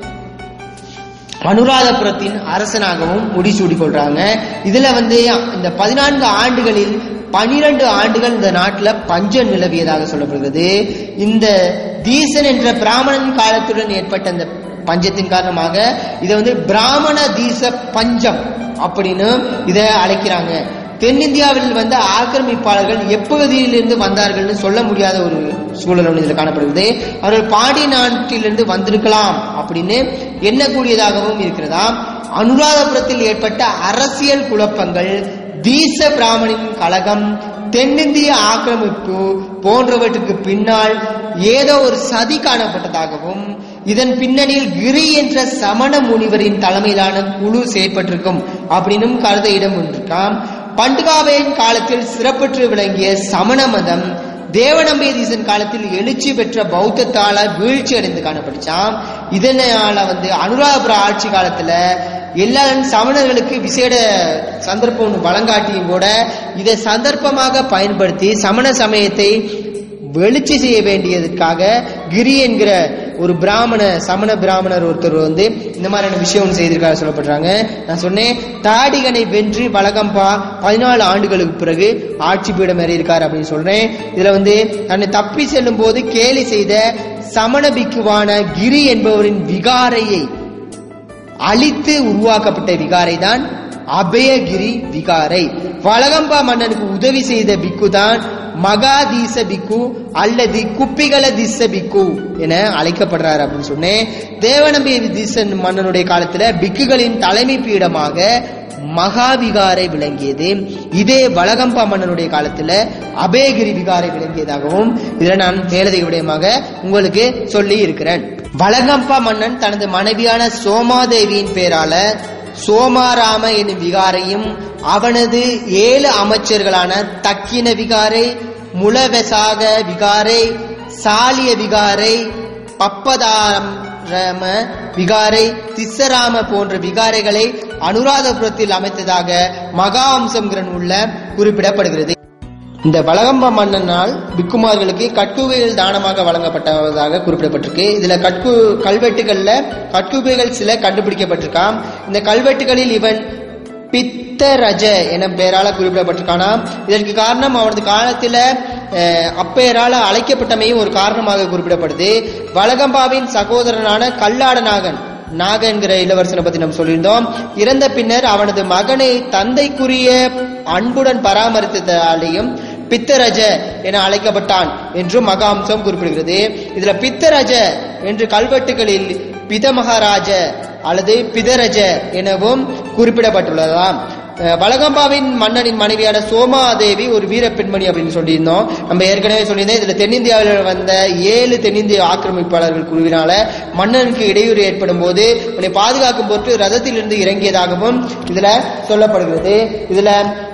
அனுராதபுரத்தின் அரசனாகவும் முடிசூடிக் கொள்றாங்க இதுல வந்து இந்த பதினான்கு ஆண்டுகளில் பனிரெண்டு ஆண்டுகள் இந்த நாட்டுல பஞ்சம் நிலவியதாக சொல்லப்படுகிறது இந்த தீசன் என்ற பிராமணன் காலத்துடன் ஏற்பட்ட அந்த பஞ்சத்தின் காரணமாக இதை வந்து பிராமண தீச பஞ்சம் அப்படின்னு இதை அழைக்கிறாங்க தென்னிந்தியாவில் வந்த ஆக்கிரமிப்பாளர்கள் எப்பகுதியிலிருந்து வந்தார்கள்னு சொல்ல முடியாத ஒரு சூழல் ஒன்று இதில் காணப்படுகிறது அவர்கள் பாடி நாட்டிலிருந்து வந்திருக்கலாம் அப்படின்னு எண்ணக்கூடியதாகவும் இருக்கிறதா அனுராதபுரத்தில் ஏற்பட்ட அரசியல் குழப்பங்கள் தீச பிராமணின் கழகம் தென்னிந்திய ஆக்கிரமிப்பு போன்றவற்றுக்கு பின்னால் ஏதோ ஒரு சதி காணப்பட்டதாகவும் இதன் பின்னணியில் கிரி என்ற சமண முனிவரின் தலைமையிலான குழு செயற்பட்டிருக்கும் அப்படின்னும் கருத இடம் ஒன்றிருக்காம் பண்டுகாவையின் காலத்தில் சிறப்பற்று விளங்கிய சமண மதம் தேவநம்பேதீசன் காலத்தில் எழுச்சி பெற்ற பௌத்தத்தால வீழ்ச்சி அடைந்து காணப்பட்டுச்சாம் இதனால வந்து அனுராதபுர ஆட்சி காலத்துல எல்லா சமணர்களுக்கு விசேட சந்தர்ப்பம் ஒன்று வழங்காட்டியும் கூட இதை சந்தர்ப்பமாக பயன்படுத்தி சமண சமயத்தை வெளிச்சி செய்ய வேண்டியதுக்காக கிரி என்கிற ஒரு பிராமண சமண பிராமணர் ஒருத்தர் வந்து இந்த மாதிரியான விஷயம் ஒன்று செய்திருக்காரு சொல்லப்படுறாங்க நான் சொன்னேன் தாடிகனை வென்று வலகம்பா பதினாலு ஆண்டுகளுக்கு பிறகு ஆட்சி பீடம் இருக்கார் அப்படின்னு சொல்றேன் இதுல வந்து தன்னை தப்பி செல்லும் போது கேலி செய்த சமண பிக்குவான கிரி என்பவரின் விகாரையை அழித்து உருவாக்கப்பட்ட விகாரை தான் அபயகிரி விகாரை வலகம்பா மன்னனுக்கு உதவி செய்த பிக்கு தான் மகாதீச பிக்கு அல்லது குப்பிகள திச பிக்கு என அழைக்கப்படுறார் அப்படின்னு சொன்னேன் தேவநம்பி தீசன் மன்னனுடைய காலத்துல பிக்குகளின் தலைமை பீடமாக மகாவிகாரை விளங்கியது இதே வலகம்பா மன்னனுடைய காலத்துல அபயகிரி விகாரை விளங்கியதாகவும் இதுல நான் மேலதிக விடயமாக உங்களுக்கு சொல்லி இருக்கிறேன் வலகம்பா மன்னன் தனது மனைவியான சோமாதேவியின் பேரால சோமாராம என்னும் விகாரையும் அவனது ஏழு அமைச்சர்களான தக்கின விகாரை முளவெசாக விகாரை சாலிய விகாரை பப்பதாரம் ரம விகாரை திஸ்ஸராம போன்ற விகாரைகளை அனுராதபுரத்தில் அமைத்ததாக மகா அம்சங்கிற நூல்ல குறிப்பிடப்படுகிறது இந்த வலகம்ப மன்னனால் பிக்குமார்களுக்கு கட்குவைகள் தானமாக வழங்கப்பட்டதாக குறிப்பிடப்பட்டிருக்கு இதுல கட்கு கல்வெட்டுகள்ல கட்குவைகள் சில கண்டுபிடிக்கப்பட்டிருக்காம் இந்த கல்வெட்டுகளில் இவன் பித்தரஜ என பெயரால குறிப்பிடப்பட்டிருக்கானாம் இதற்கு காரணம் அவரது காலத்துல அஹ், அப்பெயரால அழைக்கப்பட்டமையும் ஒரு காரணமாக குறிப்பிடப்படுது வலகம்பாவின் சகோதரனான கல்லாடநாகன் நாக என்கிற இளவரசனை பத்தி நம்ம சொல்லியிருந்தோம் இறந்த பின்னர் அவனது மகனை தந்தைக்குரிய அன்புடன் பராமரித்ததாலேயும் பித்தரஜ என அழைக்கப்பட்டான் என்றும் மகாம்சம் குறிப்பிடுகிறது இதுல பித்தரஜ என்று கல்வெட்டுகளில் பிதமகாராஜ அல்லது பிதரஜ எனவும் குறிப்பிடப்பட்டுள்ளதாம் அஹ் வலகம்பாவின் மன்னனின் மனைவியான சோமாதேவி ஒரு வீர பெண்மணி அப்படின்னு சொல்லியிருந்தோம் நம்ம ஏற்கனவே சொல்லியிருந்தோம் இதுல தென்னிந்தியாவில் வந்த ஏழு தென்னிந்திய ஆக்கிரமிப்பாளர்கள் குழுவினால மன்னனுக்கு இடையூறு ஏற்படும் போது உன்னை பாதுகாக்கும் பொருட்டு ரதத்திலிருந்து இறங்கியதாகவும் இதுல சொல்லப்படுகிறது இதுல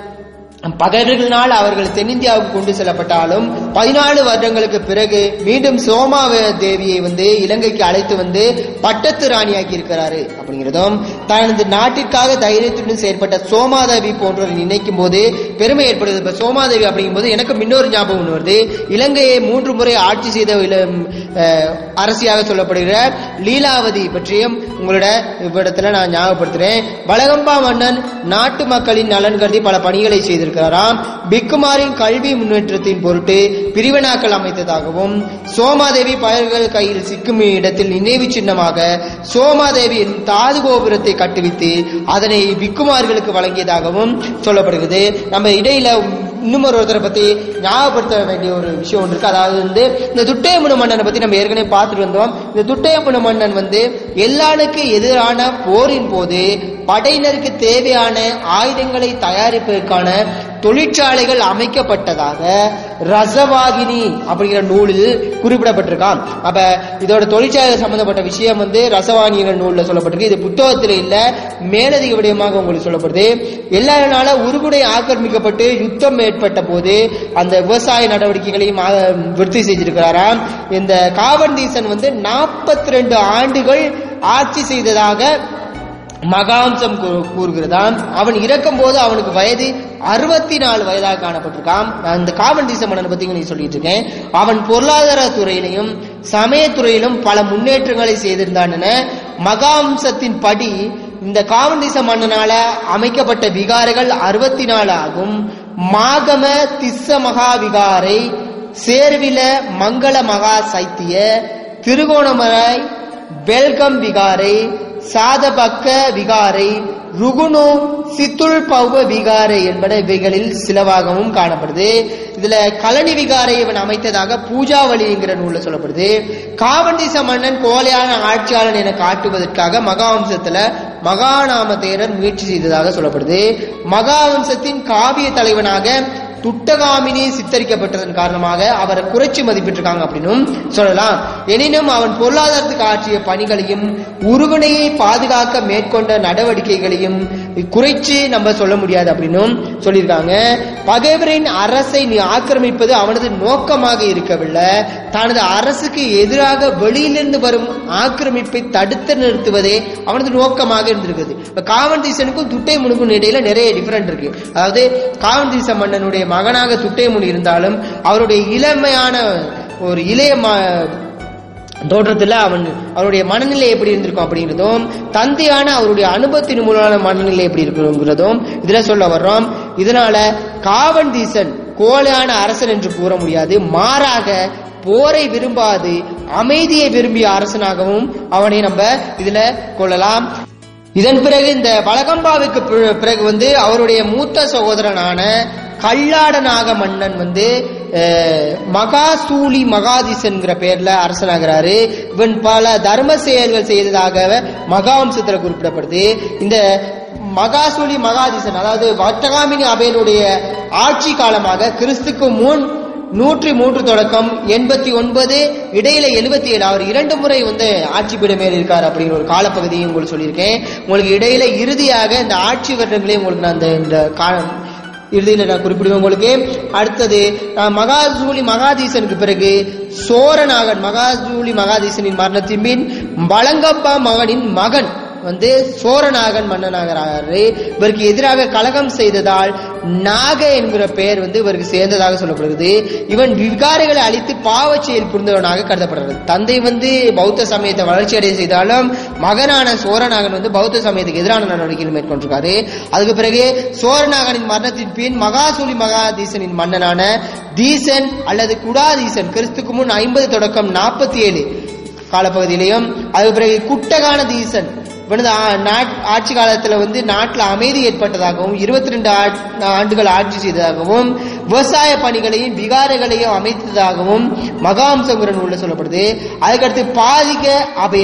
பகைவர்களால் அவர்கள் தென்னிந்தியாவுக்கு கொண்டு செல்லப்பட்டாலும் பதினாலு வருடங்களுக்கு பிறகு மீண்டும் சோமாவ தேவியை வந்து இலங்கைக்கு அழைத்து வந்து பட்டத்து ராணியாக்கி இருக்கிறாரு அப்படிங்கிறதும் தனது நாட்டிற்காக தைரியத்துடன் செயற்பட்ட சோமாதேவி போன்றவரை நினைக்கும் போது பெருமை ஏற்படுது இப்ப சோமாதேவி அப்படிங்கும்போது எனக்கு இன்னொரு ஞாபகம் ஒண்ணு வருது இலங்கையை மூன்று முறை ஆட்சி செய்த இளம், அஹ், அரசியாக சொல்லப்படுகிற லீலாவதி பற்றியும் உங்களோட இவ்விடத்துல நான் ஞாபகப்படுத்துறேன் வலகம்பா மன்னன் நாட்டு மக்களின் நலன் கருதி பல பணிகளை செய்திருக்கிறாராம் பிக்குமாரின் கல்வி முன்னேற்றத்தின் பொருட்டு பிரிவினாக்கள் அமைத்ததாகவும் சோமாதேவி பயல்கள் கையில் சிக்கும் இடத்தில் நினைவு சின்னமாக சோமாதேவியின் தாது கோபுரத்தை கட்டுவித்து அதனை பிக்குமார்களுக்கு வழங்கியதாகவும் சொல்லப்படுகிறது நம்ம இடையில இன்னும் ஒரு ஒருத்தரை பத்தி ஞாபகப்படுத்த வேண்டிய ஒரு விஷயம் ஒன்று இருக்கு அதாவது வந்து இந்த துட்டையமுன மன்னனை பத்தி நம்ம ஏற்கனவே பார்த்துட்டு வந்தோம் இந்த துட்டையமுன மன்னன் வந்து எல்லானுக்கு எதிரான போரின் போது படையினருக்கு தேவையான ஆயுதங்களை தயாரிப்பதற்கான தொழிற்சாலைகள் அமைக்கப்பட்டதாக ரசவாகினி அப்படிங்கிற நூலில் குறிப்பிடப்பட்டிருக்கான் அப்ப இதோட தொழிற்சாலை சம்பந்தப்பட்ட விஷயம் வந்து ரசவாணிங்கிற நூல்ல சொல்லப்பட்டிருக்கு இது புத்தகத்தில் இல்ல மேலதிக விடயமாக உங்களுக்கு சொல்லப்படுது எல்லாருனால உருகுடை ஆக்கிரமிக்கப்பட்டு யுத்தம் ஏற்பட்ட போது அந்த விவசாய நடவடிக்கைகளையும் ஆ, விருத்தி செஞ்சிருக்கிறாராம் இந்த காவந்தீசன் வந்து நாற்பத்தி ரெண்டு ஆண்டுகள் ஆட்சி செய்ததாக மகாம்சம் கூ- கூறுகிறதாம் அவன் இறக்கும் போது அவனுக்கு வயது அறுபத்தி நாலு வயதாக காணப்பட்டிருக்கான் நான் இந்த காவன்தீச மன்னனை பத்தி நீ சொல்லிட்டு இருக்கேன் அவன் பொருளாதார துறையிலையும் சமயத்துறையிலும் பல முன்னேற்றங்களை செய்திருந்தான் என மகாம்சத்தின் படி இந்த காவன்தீச மன்னனால அமைக்கப்பட்ட விகாரைகள் அறுபத்தி நாலு ஆகும் மாகம திஸ்ஸ மகா விகாரை சேர்வில மங்கள மகா சைத்திய திருகோணமலை பெல்கம் விகாரை சாதபக்க விகாரை ருகுணு சித்துள் பௌவ விகாரை என்பன இவைகளில் சிலவாகவும் காணப்படுது இதுல கலனி விகாரை இவன் அமைத்ததாக பூஜாவளிங்கிற நூல்ல சொல்லப்படுது காவண்டிச மன்னன் கோலையான ஆட்சியாளன் என காட்டுவதற்காக மகாவம்சத்துல மகாநாம தேரர் முயற்சி செய்ததாக சொல்லப்படுது மகாவம்சத்தின் காவிய தலைவனாக துட்டகாமினி சித்தரிக்கப்பட்டதன் காரணமாக அவரை குறைச்சி மதிப்பிட்டிருக்காங்க அப்படின்னும் சொல்லலாம் எனினும் அவன் பொருளாதாரத்துக்கு ஆற்றிய பணிகளையும் உருவனையை பாதுகாக்க மேற்கொண்ட நடவடிக்கைகளையும் குறைச்சு நம்ம சொல்ல முடியாது அப்படின்னும் சொல்லியிருக்காங்க பகைவரின் அரசை நீ ஆக்கிரமிப்பது அவனது நோக்கமாக இருக்கவில்லை தனது அரசுக்கு எதிராக வெளியிலிருந்து வரும் ஆக்கிரமிப்பை தடுத்து நிறுத்துவதே அவனது நோக்கமாக இருந்திருக்குது இப்ப காவன்தீசனுக்கும் துட்டைமுனுக்கும் இடையில நிறைய டிஃபரெண்ட் இருக்கு அதாவது காவன்தீச மன்னனுடைய மகனாக துட்டைமுனி இருந்தாலும் அவருடைய இளமையான ஒரு இளைய ம- தோற்றத்துல அவன் அவருடைய மனநிலை எப்படி இருந்திருக்கும் அப்படிங்கிறதும் தந்தையான அவருடைய அனுபவத்தின் மூலமான மனநிலை எப்படி இருக்குங்கிறதும் இதுல சொல்ல வர்றோம் இதனால காவன்தீசன் கோலையான அரசன் என்று கூற முடியாது மாறாக போரை விரும்பாது அமைதியை விரும்பிய அரசனாகவும் அவனை நம்ம இதுல கொள்ளலாம் இதன் பிறகு இந்த வலகம்பாவுக்கு பி- பிறகு வந்து அவருடைய மூத்த சகோதரனான கல்லாடனாக மன்னன் வந்து அஹ், மகாசூலி மகாதிசன்கிற பேர்ல அரசனாகிறாரு இவன் பல தர்ம செயல்கள் செய்ததாக மகாவம்சத்துல குறிப்பிடப்படுது இந்த மகாசூலி மகாதிசன் அதாவது வட்டகாமினி அபேனுடைய ஆட்சி காலமாக கிறிஸ்துக்கு முன் நூற்றி மூன்று தொடக்கம் எண்பத்தி ஒன்பது இடையில எழுபத்தி ஏழு அவர் இரண்டு முறை வந்து ஆட்சி பீடம் மேல் இருக்கார் அப்படிங்கிற ஒரு காலப்பகுதியை உங்களுக்கு சொல்லியிருக்கேன் உங்களுக்கு இடையில இறுதியாக இந்த ஆட்சி வருடங்களையும் உங்களுக்கு நான் இந்த இந்த கா- இறுதியில் நான் குறிப்பிடுவேன் உங்களுக்கு அடுத்தது அஹ், மகாசூலி மகாதீசனுக்கு பிறகு சோரநாகன் மகாசூலி மகாதீசனின் மரணத்தின் பின் வளங்கப்பா மகனின் மகன் வந்து சோரநாகன் மன்னனாகிறாரு இவருக்கு எதிராக கலகம் செய்ததால் நாக என்கிற பெயர் வந்து இவருக்கு சேர்ந்ததாக சொல்லப்படுகிறது இவன் விகாரிகளை அழித்து பாவச் செயல் புரிந்தவனாக கருதப்படுறது தந்தை வந்து பௌத்த சமயத்தை வளர்ச்சி அடைய செய்தாலும் மகனான சோரநாகன் வந்து பௌத்த சமயத்துக்கு எதிரான நடவடிக்கைகள் மேற்கொண்டிருக்காரு அதுக்கு பிறகு சோரநாகனின் மரணத்தின் பின் மகாசூலி மகாதீசனின் மன்னனான தீசன் அல்லது குடாதீசன் கிறிஸ்துக்கு முன் ஐம்பது தொடக்கம் நாற்பத்தி ஏழு காலப்பகுதியிலையும் அதுக்கு பிறகு குட்டகான தீசன் இவனது ஆ- நாட்- ஆட்சி காலத்துல வந்து நாட்டுல அமைதி ஏற்பட்டதாகவும் இருபத்தி ரெண்டு ஆண்டுகள் ஆட்சி செய்ததாகவும் விவசாய பணிகளையும் விகாரைகளையும் அமைத்ததாகவும் மகாம்சங்கிற நூல்ல சொல்லப்படுது அதுக்கடுத்து பாதிக அபயன்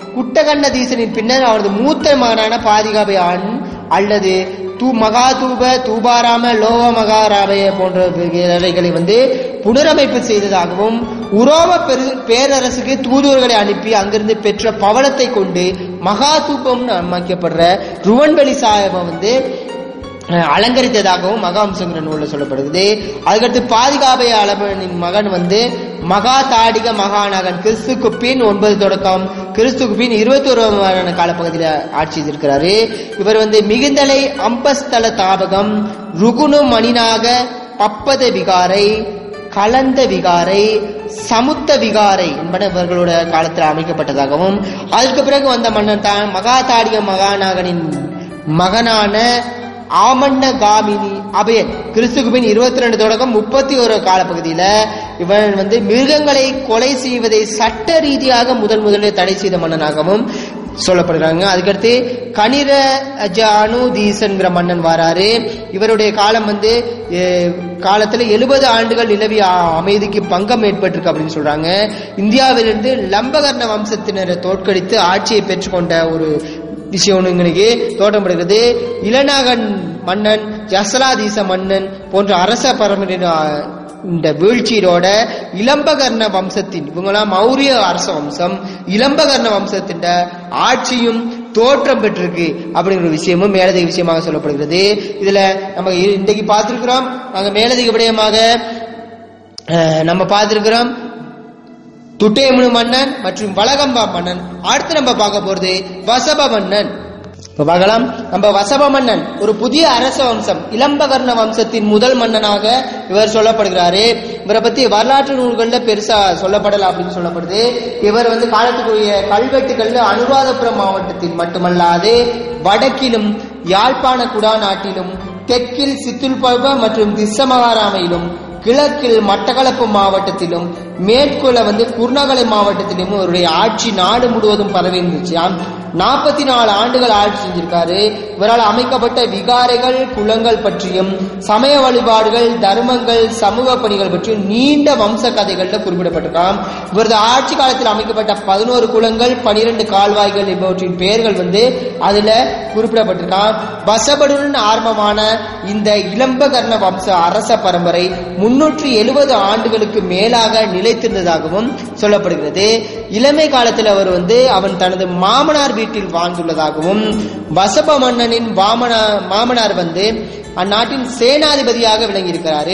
குட்டகண்ணதீசனின் பின்னர் அவரது மூத்த மகனான பாதிகாபை ஆண் அல்லது தூ மகாதூப தூபாராம லோக மகாராமய போன்ற இவைகளை வந்து புனரமைப்பு செய்ததாகவும் உரோம பெரு பேரரசுக்கு தூதுவர்களை அனுப்பி அங்கிருந்து பெற்ற பவளத்தை கொண்டு மகாதூபம்னு அமைக்கப்படுற ருவன்வெளி சாஹிபை வந்து அஹ், அலங்கரித்ததாகவும் மகாவம்சங்கிற நூலில் சொல்லப்படுகிறது அதுக்கடுத்து பாதுகாப்பை அளவனின் மகன் வந்து மகா தாடிக மகாநகன் கிறிஸ்துக்கு பின் ஒன்பது தொடக்கம் கிறிஸ்துக்கு பின் இருபத்தி ஒரு காலப்பகுதியில் ஆட்சி செய்திருக்கிறாரு இவர் வந்து மிகுந்தலை அம்பஸ்தல தாபகம் ருகுணு மணினாக பப்பத விகாரை கலந்த விகாரை சமுத்த விகாரை என்பன இவர்களோட காலத்தில் அமைக்கப்பட்டதாகவும் அதற்கு பிறகு வந்த மன்னன் தான் மகாதாடிக மகாநாகனின் மகனான ஆமண்ண காமினி அபயன் கிறிஸ்துக்கு பின் இருபத்தி ரெண்டு தொடக்கம் முப்பத்தி ஒரு காலப்பகுதியில இவன் வந்து மிருகங்களை கொலை செய்வதை சட்ட ரீதியாக முதன் முதலில் தடை செய்த மன்னனாகவும் சொல்லப்படுறாங்க அதுக்கடுத்து கனிர அனுதீசன்கிற மன்னன் வராரு இவருடைய காலம் வந்து அஹ், காலத்துல எழுபது ஆண்டுகள் நிலவிய அ- அமைதிக்கு பங்கம் ஏற்பட்டிருக்கு அப்படின்னு சொல்றாங்க இந்தியாவிலிருந்து லம்பகர்ண வம்சத்தினரை தோற்கடித்து ஆட்சியை பெற்றுக்கொண்ட ஒரு விஷயம் ஒண்ணு இன்னைக்கு தோற்றப்படுகிறது இளநாகன் மன்னன் ஜசலாதீச மன்னன் போன்ற அரச பரம்பரையின் ஆ, இந்த வீழ்ச்சியோட இளம்பகர்ண வம்சத்தின் இவங்கெல்லாம் மௌரிய அரச வம்சம் இளம்பகர்ண வம்சத்தின் ஆட்சியும் தோற்றம் பெற்றிருக்கு அப்படிங்கிற ஒரு விஷயமும் மேலதிக விஷயமாக சொல்லப்படுகிறது இதுல நம்ம இ- இன்றைக்கு பார்த்திருக்கிறோம் நாங்க மேலதிக விடயமாக அஹ், நம்ம பார்த்திருக்கிறோம் துட்டேமுனு மன்னன் மற்றும் வளகம்பா மன்னன் அடுத்து நம்ம பார்க்க போறது வசப மன்னன் இப்ப பார்க்கலாம் நம்ம வசப மன்னன் ஒரு புதிய அரச வம்சம் இளம்பகர்ண வம்சத்தின் முதல் மன்னனாக இவர் சொல்லப்படுகிறாரு இவரை பத்தி வரலாற்று நூல்கள்ல பெருசா சொல்லப்படல அப்படின்னு சொல்லப்படுது இவர் வந்து காலத்துக்குரிய கல்வெட்டுகள்ல அனுராதபுரம் மாவட்டத்தில் மட்டுமல்லாது வடக்கிலும் யாழ்ப்பாண குடா நாட்டிலும் தெற்கில் சித்துல்பர்வ மற்றும் திஸ்ஸமகாராமையிலும் கிழக்கில் மட்டக்களப்பு மாவட்டத்திலும் மேற்குல வந்து குர்ணகலை மாவட்டத்திலும் இவருடைய ஆட்சி நாடு முழுவதும் பரவி இருந்துச்சு நாற்பத்தி நாலு ஆண்டுகள் ஆட்சி செஞ்சிருக்காரு இவரால் அமைக்கப்பட்ட விகாரைகள் குளங்கள் பற்றியும் சமய வழிபாடுகள் தர்மங்கள் சமூக பணிகள் பற்றியும் நீண்ட வம்ச கதைகள்ல குறிப்பிடப்பட்டிருக்காம் இவரது ஆட்சி காலத்தில் அமைக்கப்பட்ட பதினோரு குளங்கள் பனிரெண்டு கால்வாய்கள் இவற்றின் பெயர்கள் வந்து அதுல குறிப்பிடப்பட்டிருக்கான் வசபடுடன் ஆரம்பமான இந்த இளம்பகர்ண வம்ச அரச பரம்பரை முன்னூற்றி எழுபது ஆண்டுகளுக்கு மேலாக நிலைத்திருந்ததாகவும் சொல்லப்படுகிறது இளமை காலத்தில் அவர் வந்து அவன் தனது மாமனார் வீட்டில் வாழ்ந்துள்ளதாகவும் வசப மன்னனின் வாமனா மாமனார் வந்து அந்நாட்டின் சேனாதிபதியாக விளங்கியிருக்கிறாரு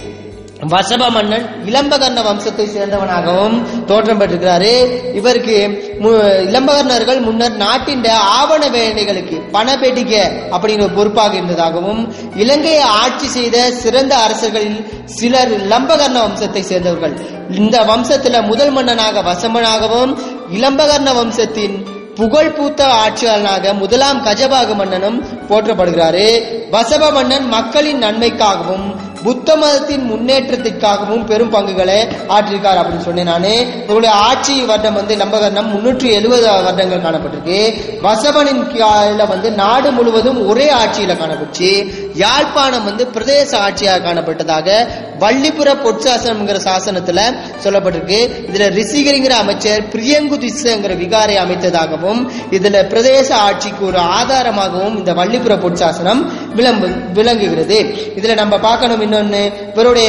வசப மன்னன் இளம்பகர்ண வம்சத்தை சேர்ந்தவனாகவும் தோற்றம் பெற்றிருக்கிறாரு இவருக்கு மு- இளம்பகர்ணர்கள் முன்னர் நாட்டின் ஆவண வேலைகளுக்கு பணப்பெட்டிக்க அப்படிங்கிற ஒரு பொறுப்பாக இருந்ததாகவும் இலங்கையை ஆட்சி செய்த சிறந்த அரசர்களில் சிலர் இளம்பகர்ண வம்சத்தை சேர்ந்தவர்கள் இந்த வம்சத்துல முதல் மன்னனாக வசமனாகவும் இளம்பகர்ண வம்சத்தின் புகழ் பூத்த ஆட்சியாளனாக முதலாம் கஜபாக மன்னனும் போற்றப்படுகிறாரு வசப மன்னன் மக்களின் நன்மைக்காகவும் புத்த மதத்தின் முன்னேற்றத்திற்காகவும் பெரும் பங்குகளை ஆற்றிருக்கார் அப்படின்னு சொன்னேன் நானு இவருடைய ஆட்சி வருடம் வந்து லம்பகர்ணம் முன்னூற்றி எழுபது வருடங்கள் காணப்பட்டிருக்கு வசவனின் கீழ வந்து நாடு முழுவதும் ஒரே ஆட்சியில காணப்பட்டுச்சு யாழ்ப்பாணம் வந்து பிரதேச ஆட்சியாக காணப்பட்டதாக வள்ளிபுர பொற்சாசனம்ங்கிற சாசனத்துல சொல்லப்பட்டிருக்கு இதுல ரிஷிகரிங்கிற அமைச்சர் பிரியங்குதிசங்கிற விகாரை அமைத்ததாகவும் இதுல பிரதேச ஆட்சிக்கு ஒரு ஆதாரமாகவும் இந்த வள்ளிபுர பொற்சாசனம் விளம்பு விளங்குகிறது இதுல நம்ம பார்க்கணும் இன்னொன்னு இவருடைய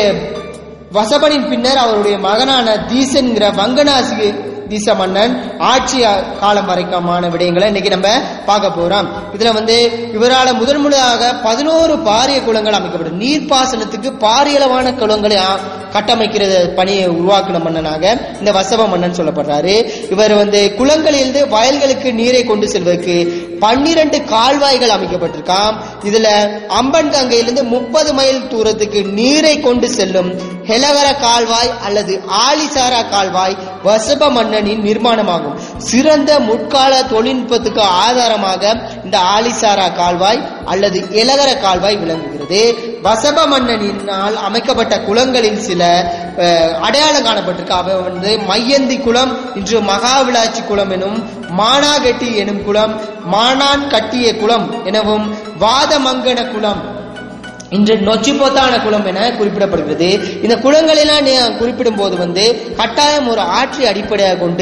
வசபனின் பின்னர் அவருடைய மகனான தீசன்கிற வங்கநாசி தீச மன்னன் ஆட்சி காலம் வரைக்குமான விடயங்களை இன்னைக்கு நம்ம பார்க்க போறோம் இதுல வந்து இவரால முதல் முதலாக பதினோரு பாரிய குளங்கள் அமைக்கப்படும் நீர்ப்பாசனத்துக்கு பாரியளவான குளங்களை ஆ- கட்டமைக்கிற பணியை உருவாக்கின மன்னனாக இந்த வசவ மன்னன் சொல்லப்படுறாரு இவர் வந்து குளங்களிலிருந்து வயல்களுக்கு நீரை கொண்டு செல்வதற்கு பன்னிரண்டு கால்வாய்கள் அமைக்கப்பட்டிருக்காம் இதுல அம்பன் கங்கையிலிருந்து முப்பது மைல் தூரத்துக்கு நீரை கொண்டு செல்லும் ஹெலகர கால்வாய் அல்லது ஆலிசாரா கால்வாய் வசப மன்னனின் நிர்மாணமாகும் சிறந்த முற்கால தொழில்நுட்பத்துக்கு ஆதாரமாக இந்த ஆலிசாரா கால்வாய் அல்லது எலகர கால்வாய் விளங்குகிறது வசப மன்னனினால் அமைக்கப்பட்ட குளங்களில் சில அஹ், அடையாளம் காணப்பட்டிருக்கு அவை வந்து மையந்தி குளம் இன்று மகாவிளாச்சி குளம் எனும் மானாகட்டி எனும் குளம் மானான் கட்டிய குளம் எனவும் வாதமங்கன குளம் இன்று நொச்சிப்போத்தான குளம் என குறிப்பிடப்படுகிறது இந்த குளங்களெல்லாம் நீ குறிப்பிடும் போது வந்து கட்டாயம் ஒரு ஆற்றை அடிப்படையாக கொண்டு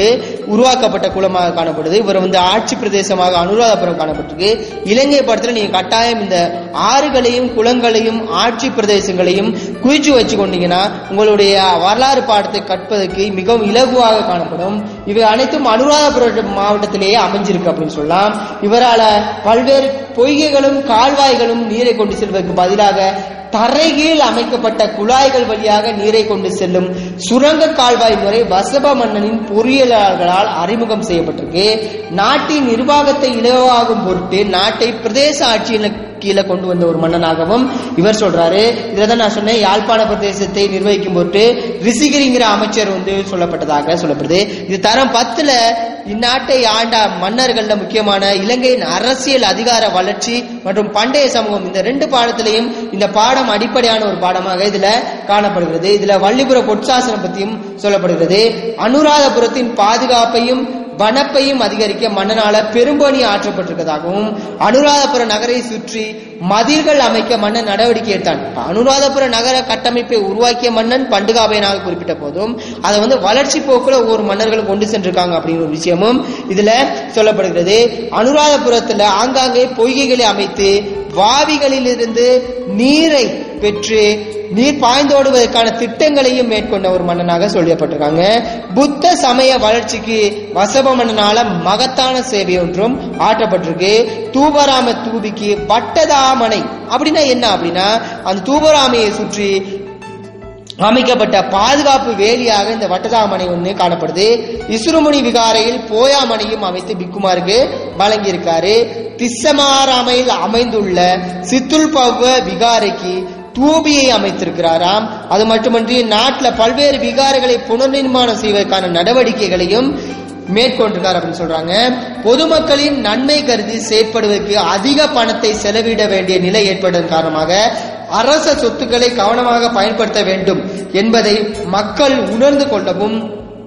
உருவாக்கப்பட்ட குளமாக காணப்படுது இவர் வந்து ஆட்சி பிரதேசமாக அனுராதபுரம் காணப்பட்டிருக்கு இலங்கை படத்துல நீங்க கட்டாயம் இந்த ஆறுகளையும் குளங்களையும் ஆட்சி பிரதேசங்களையும் குறிச்சு வச்சு கொண்டீங்கன்னா உங்களுடைய வரலாறு பாடத்தை கற்பதற்கு மிகவும் இலகுவாக காணப்படும் இவை அனைத்தும் அனுராதபுரம் மாவட்டத்திலேயே அமைஞ்சிருக்கு அப்படின்னு சொல்லலாம் இவரால பல்வேறு பொய்கைகளும் கால்வாய்களும் நீரை கொண்டு செல்வதற்கு பதிலாக தரைகீழ் அமைக்கப்பட்ட குழாய்கள் வழியாக நீரை கொண்டு செல்லும் சுரங்க கால்வாய் முறை வசப மன்னனின் பொறியியலாளர்களால் அறிமுகம் செய்யப்பட்டிருக்கு நாட்டின் நிர்வாகத்தை இலவாகும் பொருட்டு நாட்டை பிரதேச ஆட்சியின் கீழே கொண்டு வந்த ஒரு மன்னனாகவும் இவர் சொல்றாரு இதுல தான் நான் சொன்னேன் யாழ்ப்பாண பிரதேசத்தை நிர்வகிக்கும் பொருட்டு ரிசிகிரிங்கிற அமைச்சர் வந்து சொல்லப்பட்டதாக சொல்லப்படுது இது தரம் பத்துல இந்நாட்டை ஆண்ட மன்னர்கள்ல முக்கியமான இலங்கையின் அரசியல் அதிகார வளர்ச்சி மற்றும் பண்டைய சமூகம் இந்த ரெண்டு பாடத்திலையும் இந்த பாடம் அடிப்படையான ஒரு பாடமாக இதுல காணப்படுகிறது இதுல வள்ளிபுர பொற்சாசனம் பத்தியும் சொல்லப்படுகிறது அனுராதபுரத்தின் பாதுகாப்பையும் வனப்பையும் அதிகரிக்க மன்னனால பெரும்பணி ஆற்றப்பட்டிருக்கதாகவும் அனுராதபுர நகரை சுற்றி மதில்கள் அமைக்க மன்னன் நடவடிக்கை எடுத்தான் இப்ப அனுராதபுர நகர கட்டமைப்பை உருவாக்கிய மன்னன் பண்டுகாபையனாக குறிப்பிட்ட போதும் அதை வந்து வளர்ச்சி போக்குல ஒவ்வொரு மன்னர்கள் கொண்டு சென்றிருக்காங்க அப்படிங்கிற ஒரு விஷயமும் இதுல சொல்லப்படுகிறது அனுராதபுரத்துல ஆங்காங்கே பொய்கைகளை அமைத்து வாவிகளிலிருந்து நீரை பெற்று நீர் பாய்ந்தோடுவதற்கான திட்டங்களையும் மேற்கொண்ட ஒரு மன்னனாக சொல்லப்பட்டிருக்காங்க புத்த சமய வளர்ச்சிக்கு வசப மன்னனால மகத்தான சேவை ஒன்றும் ஆற்றப்பட்டிருக்கு தூபராம தூபிக்கு வட்டதாமனை அப்படின்னா என்ன அப்படின்னா அந்த தூபராமையை சுற்றி அமைக்கப்பட்ட பாதுகாப்பு வேலியாக இந்த வட்டதாமனை ஒன்று காணப்படுது இசுருமுனி விகாரையில் போயாமனையும் அமைத்து பிக்குமாருக்கு வழங்கியிருக்காரு திஸ்ஸமாராமையில் அமைந்துள்ள சித்துல் பவ்வ விகாரைக்கு தூபியை அமைத்திருக்கிறாராம் அது மட்டுமன்றி நாட்டில் பல்வேறு விகாரைகளை புனர்நிர்மாணம் செய்வதற்கான நடவடிக்கைகளையும் மேற்கொண்டிருக்கார் அப்படின்னு சொல்றாங்க பொதுமக்களின் நன்மை கருதி செயற்படுவதற்கு அதிக பணத்தை செலவிட வேண்டிய நிலை ஏற்படுவதன் காரணமாக அரச சொத்துக்களை கவனமாக பயன்படுத்த வேண்டும் என்பதை மக்கள் உணர்ந்து கொள்ளவும்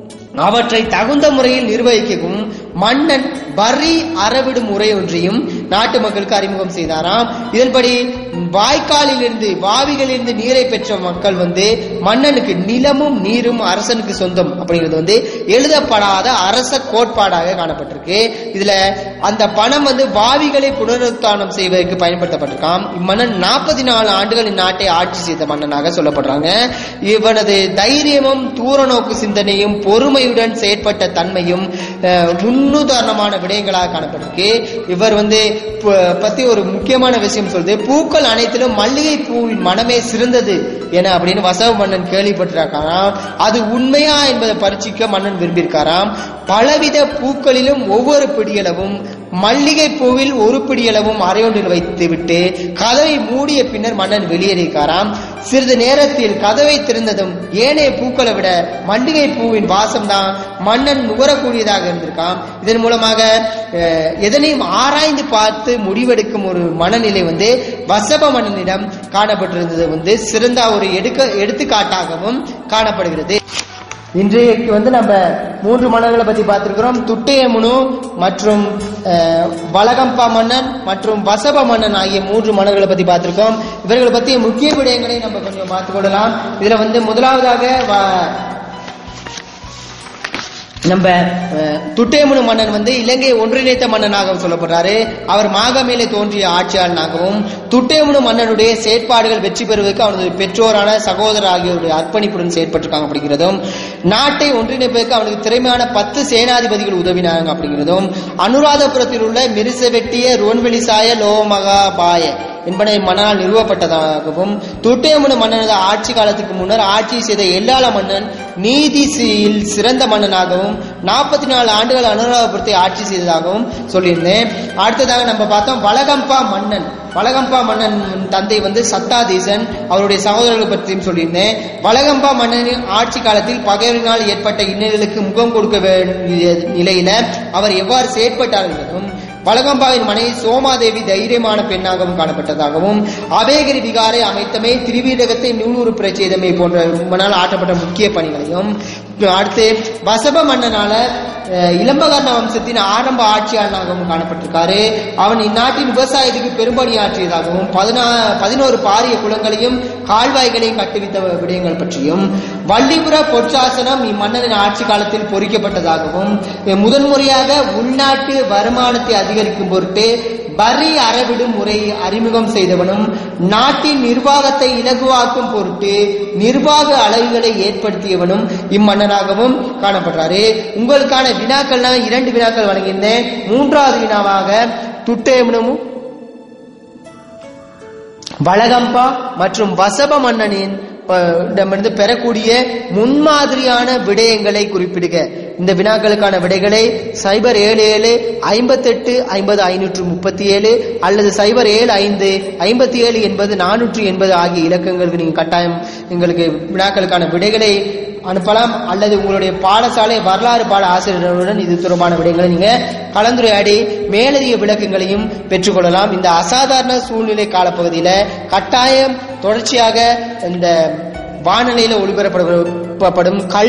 அவற்றை தகுந்த முறையில் நிர்வகிக்கவும் மன்னன் வரி அறவிடும் முறை ஒன்றையும் நாட்டு மக்களுக்கு அறிமுகம் செய்தாராம் இதன்படி வாய்க்காலிலிருந்து வாவிகளிலிருந்து நீரை பெற்ற மக்கள் வந்து மன்னனுக்கு நிலமும் நீரும் அரசனுக்கு சொந்தம் அப்படிங்கிறது வந்து எழுதப்படாத அரச கோட்பாடாக காணப்பட்டிருக்கு இதுல அந்த பணம் வந்து வாவிகளை புனருத்தானம் செய்வதற்கு பயன்படுத்தப்பட்டிருக்காம் இம்மன்னன் நாற்பத்தி நாலு ஆண்டுகள் இந்நாட்டை ஆட்சி செய்த மன்னனாக சொல்லப்படுறாங்க இவனது தைரியமும் தூரநோக்கு சிந்தனையும் பொறுமையுடன் செயற்பட்ட தன்மையும் அஹ், முன்னுதாரணமான விடயங்களாக காணப்பட்டிருக்கு இவர் வந்து ப- பத்தி ஒரு முக்கியமான விஷயம் சொல்லுது பூக்கள் அனைத்திலும் மல்லிகை பூவின் மனமே சிறந்தது என அப்படின்னு வசவ மன்னன் கேள்விப்பட்டிருக்காராம் அது உண்மையா என்பதை பரீட்சிக்க மன்னன் விரும்பியிருக்காராம் பலவித பூக்களிலும் ஒவ்வொரு பிடியளவும் மல்லிகை பூவில் ஒரு பிடியளவும் அரையொன்றில் வைத்துவிட்டு கதவை மூடிய பின்னர் மன்னன் வெளியேறியிருக்காராம் சிறிது நேரத்தில் கதவை திறந்ததும் ஏனைய பூக்களை விட மல்லிகை பூவின் வாசம்தான் மன்னன் நுகரக்கூடியதாக இருந்திருக்காம் இதன் மூலமாக அஹ், எதனையும் ஆராய்ந்து பார்த்து முடிவெடுக்கும் ஒரு மனநிலை வந்து வசப மன்னனிடம் காணப்பட்டிருந்தது வந்து சிறந்த ஒரு எடுக்க எடுத்துக்காட்டாகவும் காணப்படுகிறது இன்றைக்கு வந்து நம்ம மூன்று மன்னர்களை பத்தி பார்த்திருக்கிறோம் துட்டையமுனு மற்றும் அஹ், வலகம்பா மன்னன் மற்றும் வசப மன்னன் ஆகிய மூன்று மன்னர்களை பத்தி பார்த்திருக்கோம் இவர்களை பற்றிய முக்கிய விடயங்களை நம்ம கொஞ்சம் பார்த்துக் கொள்ளலாம் இதுல வந்து முதலாவதாக வ- நம்ம அஹ், துட்டையமுனு மன்னன் வந்து இலங்கையை ஒன்றிணைத்த மன்னனாக சொல்லப்படுறாரு அவர் மாகமேலே தோன்றிய ஆட்சியாளனாகவும் துட்டையமுனு மன்னனுடைய செயற்பாடுகள் வெற்றி பெறுவதற்கு அவனது பெற்றோரான சகோதரர் ஆகியோருடைய அர்ப்பணிப்புடன் செயற்பட்டிருக்காங்க அப்படிங்கிறதும் நாட்டை ஒன்றிணைப்பதற்கு அவனுக்கு திறமையான பத்து சேனாதிபதிகள் உதவினாங்க அப்படிங்கிறதும் அனுராதபுரத்தில் உள்ள மிருசவெட்டிய ரோன்வெளிசாய லோமகாபாய என்பன மன்னனால் நிறுவப்பட்டதாகவும் துட்டையமுன மன்னனது ஆட்சி காலத்துக்கு முன்னர் ஆட்சி செய்த எல்லாள மன்னன் நீதியில் சிறந்த மன்னனாகவும் நாற்பத்தி நாலு ஆண்டுகள் அனுராதபுரத்தை ஆட்சி செய்ததாகவும் சொல்லியிருந்தேன் அடுத்ததாக நம்ம பார்த்தோம் வலகம்பா மன்னன் வலகம்பா மன்னன் தந்தை வந்து சத்தாதீசன் அவருடைய சகோதரர்கள் பற்றியும் சொல்லியிருந்தேன் வலகம்பா மன்னனின் ஆட்சி காலத்தில் பகைவரினால் ஏற்பட்ட இன்னல்களுக்கு முகம் கொடுக்க வேண்டிய நிலையில அவர் எவ்வாறு செயற்பட்டார் என்பதும் வலகம்பாவின் மனைவி சோமாதேவி தைரியமான பெண்ணாகவும் காணப்பட்டதாகவும் அபேகிரி விகாரை அமைத்தமை திருவீரகத்தை நூலூறு பிரச்சேதமை போன்ற ரொம்ப நாள் ஆற்றப்பட்ட முக்கிய பணிகளையும் அடுத்து வசப மன்னனால அஹ், இளம்பகர்ண வம்சத்தின் ஆரம்ப ஆட்சியாளனாகவும் காணப்பட்டிருக்காரு அவன் இந்நாட்டின் விவசாயத்துக்கு பெரும்பணி ஆற்றியதாகவும் பதினா பதினோரு பாரிய குளங்களையும் கால்வாய்களையும் கட்டுவித்த விடயங்கள் பற்றியும் வள்ளிபுர பொற்சாசனம் இம்மன்னனின் ஆட்சி காலத்தில் பொறிக்கப்பட்டதாகவும் அஹ், முதன்முறையாக உள்நாட்டு வருமானத்தை அதிகரிக்கும் பொருட்டு வரி அறவிடும் முறையை அறிமுகம் செய்தவனும் நாட்டின் நிர்வாகத்தை இலகுவாக்கும் பொருட்டு நிர்வாக அலகுகளை ஏற்படுத்தியவனும் இம்மன்னனாகவும் காணப்படுறாரு உங்களுக்கான வினாக்கள்னா இரண்டு வினாக்கள் வழங்கியிருந்தேன் மூன்றாவது வினாவாக துட்டேமனமும் வளகம்பா மற்றும் வசப மன்னனின் அஹ், இடமிருந்து பெறக்கூடிய முன்மாதிரியான விடயங்களை குறிப்பிடுக இந்த வினாக்களுக்கான விடைகளை சைபர் ஏழு ஏழு ஐம்பத்தெட்டு ஐம்பது ஐநூற்று முப்பத்தி ஏழு அல்லது சைபர் ஏழு ஐந்து ஐம்பத்தி ஏழு எண்பது நானூற்று எண்பது ஆகிய இலக்கங்களுக்கு நீங்க கட்டாயம் எங்களுக்கு வினாக்களுக்கான விடைகளை அனுப்பலாம் அல்லது உங்களுடைய பாடசாலை வரலாறு பாட ஆசிரியர்களுடன் இது தொடர்பான விடயங்களை நீங்க கலந்துரையாடி மேலதிக விளக்கங்களையும் பெற்றுக்கொள்ளலாம் இந்த அசாதாரண சூழ்நிலை காலப்பகுதியில கட்டாயம் தொடர்ச்சியாக இந்த வானொலியில ஒளிபரப்பப்படும் கல்